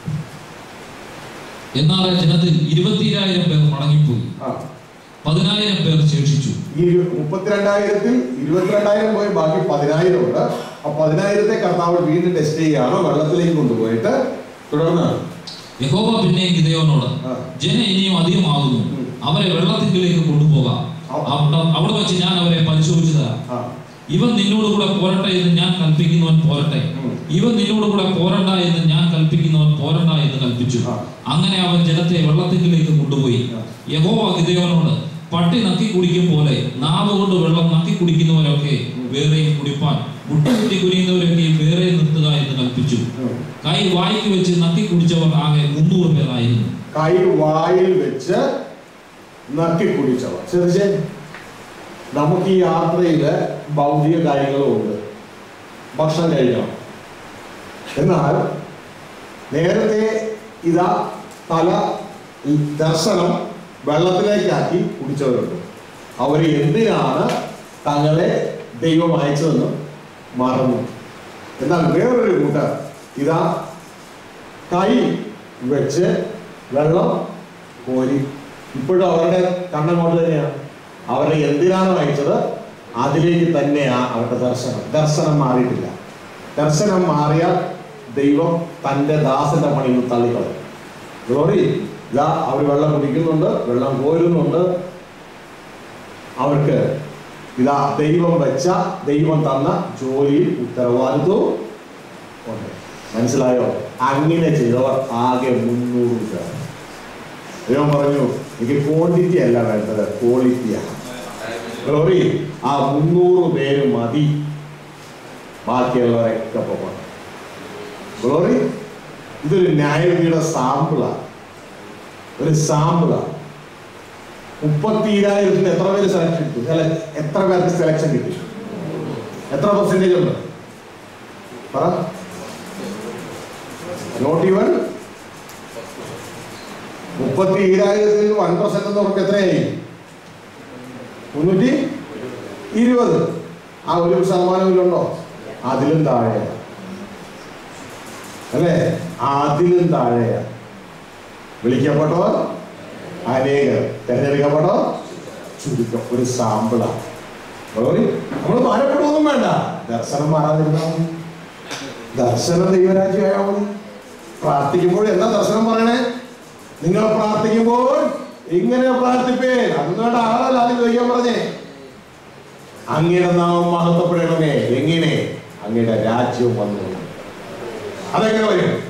[SPEAKER 2] എന്നാൽ ആ ജനത്തിൽ ഇരുപത്തിരായിരം പേർ മടങ്ങിപ്പോയി
[SPEAKER 1] ആ
[SPEAKER 2] പതിനായിരം പേർ ശേഷിച്ചു
[SPEAKER 1] ഈ മുപ്പത്തിരണ്ടായിരത്തിൽ ഇരുപത്തിരണ്ടായിരം പോയി ബാക്കി പതിനായിരം ഉണ്ട് ആ പതിനായിരത്തെ കർത്താവ് വീണ്ടും ടെസ്റ്റ് ചെയ്യുകയാണ് വെള്ളത്തിലേക്ക് കൊണ്ടുപോയിട്ട് തുടർന്ന്
[SPEAKER 2] യഹോവ പിന്നെ ഗിദയോനോട്
[SPEAKER 1] ആ.
[SPEAKER 2] ജനം ഇനിയും അധികമാകുന്നു
[SPEAKER 1] ഉം.
[SPEAKER 2] അവരെ വെള്ളത്തിലേക്ക് കൊണ്ടുപോകാം
[SPEAKER 1] ആ.
[SPEAKER 2] അവിടെ അവിടെ വെച്ച് ഞാൻ അവരെ പരിശോധിച്ചു തരാം
[SPEAKER 1] ആ
[SPEAKER 2] ഇവൻ നിന്നോട് കൂടെ പോരട്ടെ എന്ന് ഞാൻ കൽപ്പിക്കുന്നവൻ പോരട്ടെ
[SPEAKER 1] ഉം.
[SPEAKER 2] ഇവൻ നിന്നോട് കൂടെ പോരണ്ട എന്ന് ഞാൻ കൽപ്പിക്കുന്നവൻ പോരണ്ട എന്ന് കൽപ്പിച്ചു
[SPEAKER 1] ആ.
[SPEAKER 2] അങ്ങനെ അവൻ ജനത്തെ വെള്ളത്തിലേക്ക് കൊണ്ടുപോയി
[SPEAKER 1] ആ.
[SPEAKER 2] യഹോവ ഗിദയോനോട് പട്ടി നക്കി കുടിക്കും പോലെ നാവ് കൊണ്ട് വെള്ളം നക്കി കുടിക്കുന്നവരൊക്കെ വേറെയും കുടിപ്പാൻ മുട്ടുകുത്തി കുനിയുന്നവരൊക്കെ വേറെ നിർത്തുക എന്ന് കൽപ്പിച്ചു
[SPEAKER 1] ഉം.
[SPEAKER 2] കൈ വായിക്ക് വെച്ച് നക്കി കുടിച്ചവർ ആകെ മുന്നൂറ് പേരായിരുന്നു
[SPEAKER 1] കൈ വായിൽ വെച്ച് നക്കി കുടിച്ചവർ ശ്രദ്ധിച്ചേ നമുക്ക് ഈ യാത്രയില് ഭൗതിക കാര്യങ്ങളും ഉണ്ട് ഭക്ഷണം കഴിക്കണം എന്നാൽ നേരത്തെ ഇതാ തല ഈ ദർശനം വെള്ളത്തിലേക്കാക്കി കുടിച്ചവരുണ്ട് അവർ എന്തിനാണ് തങ്ങളെ ദൈവം അയച്ചതെന്ന് മറന്നു എന്നാൽ വേറൊരു കൂട്ടർ ഇതാ കൈ വെച്ച് വെള്ളം കോരി ഇപ്പോഴും അവരുടെ കണ്ണങ്ങോട്ട് തന്നെയാണ് അവരെ എന്തിനാണ് അയച്ചത് അതിലേക്ക് തന്നെയാണ് അവരുടെ ദർശനം ദർശനം മാറിയിട്ടില്ല ദർശനം മാറിയാൽ ദൈവം തൻ്റെ ദാസന്റെ പണിയിൽ നിന്ന് തള്ളിക്കളയും ഗ്ലോറി ഇതാ അവർ വെള്ളം കുടിക്കുന്നുണ്ട് വെള്ളം കോരുന്നുണ്ട് അവർക്ക് ഇതാ ദൈവം വെച്ച ദൈവം തന്ന ജോലിയിൽ ഉത്തരവാദിത്വവും ഉണ്ട് മനസ്സിലായോ അങ്ങനെ ചെയ്തവർ ആകെ മുന്നൂറ് പേർ ദൈവം പറഞ്ഞു എനിക്ക് ക്വാണ്ടിറ്റി അല്ല വേണ്ടത് ക്വാളിറ്റിയാണ് ഗ്ലോറി ആ മുന്നൂറ് പേര് മതി ബാക്കിയുള്ളവരൊക്കെ പോകണം ഗ്ലോറി ഇതൊരു ന്യായവിധിയുടെ സാമ്പിളാണ് ഒരു സാമ്പിളാണ് മുപ്പത്തിരായിരത്തിന് എത്ര പേര് സെലക്ഷൻ കിട്ടി അല്ല എത്ര പേർക്ക് സെലക്ഷൻ കിട്ടി എത്ര പെർസെൻറ്റേജ് ഉണ്ട് പറ നോട്ട് ഈവൻ മുപ്പത്തി ഏഴായിരത്തിൽ വൺ പെർസെന്റ് എന്ന് പറഞ്ഞാൽ എത്രയായി മുന്നൂറ്റി ഇരുപത് ആ ഒരു ശതമാനമില്ലുണ്ടോ അതിലും താഴെയാ അല്ലേ അതിലും താഴെയാ വിളിക്കപ്പെട്ടവർ അനേകർ തിരഞ്ഞെടുക്കപ്പെട്ടവർ ചുരുക്കം ഒരു സാമ്പിളാണ് നമ്മൾ ഭാരപ്പെടുകയൊന്നും വേണ്ട ദർശനം മാറാതിരുന്നാൽ മതി ദർശനം ദൈവരാജ്യമായാൽ മതി പ്രാർത്ഥിക്കുമ്പോൾ എന്താ ദർശനം പറയണേ നിങ്ങൾ പ്രാർത്ഥിക്കുമ്പോൾ ഇങ്ങനെ പ്രാർത്ഥിപ്പേ അതൊന്നും വേണ്ട ആളല്ല ആദ്യം ചോദിക്കാൻ പറഞ്ഞേ അങ്ങയുടെ നാമം മഹത്വപ്പെടണമേ എങ്ങനെ അങ്ങയുടെ രാജ്യവും വന്നു അതെങ്ങനെ വരും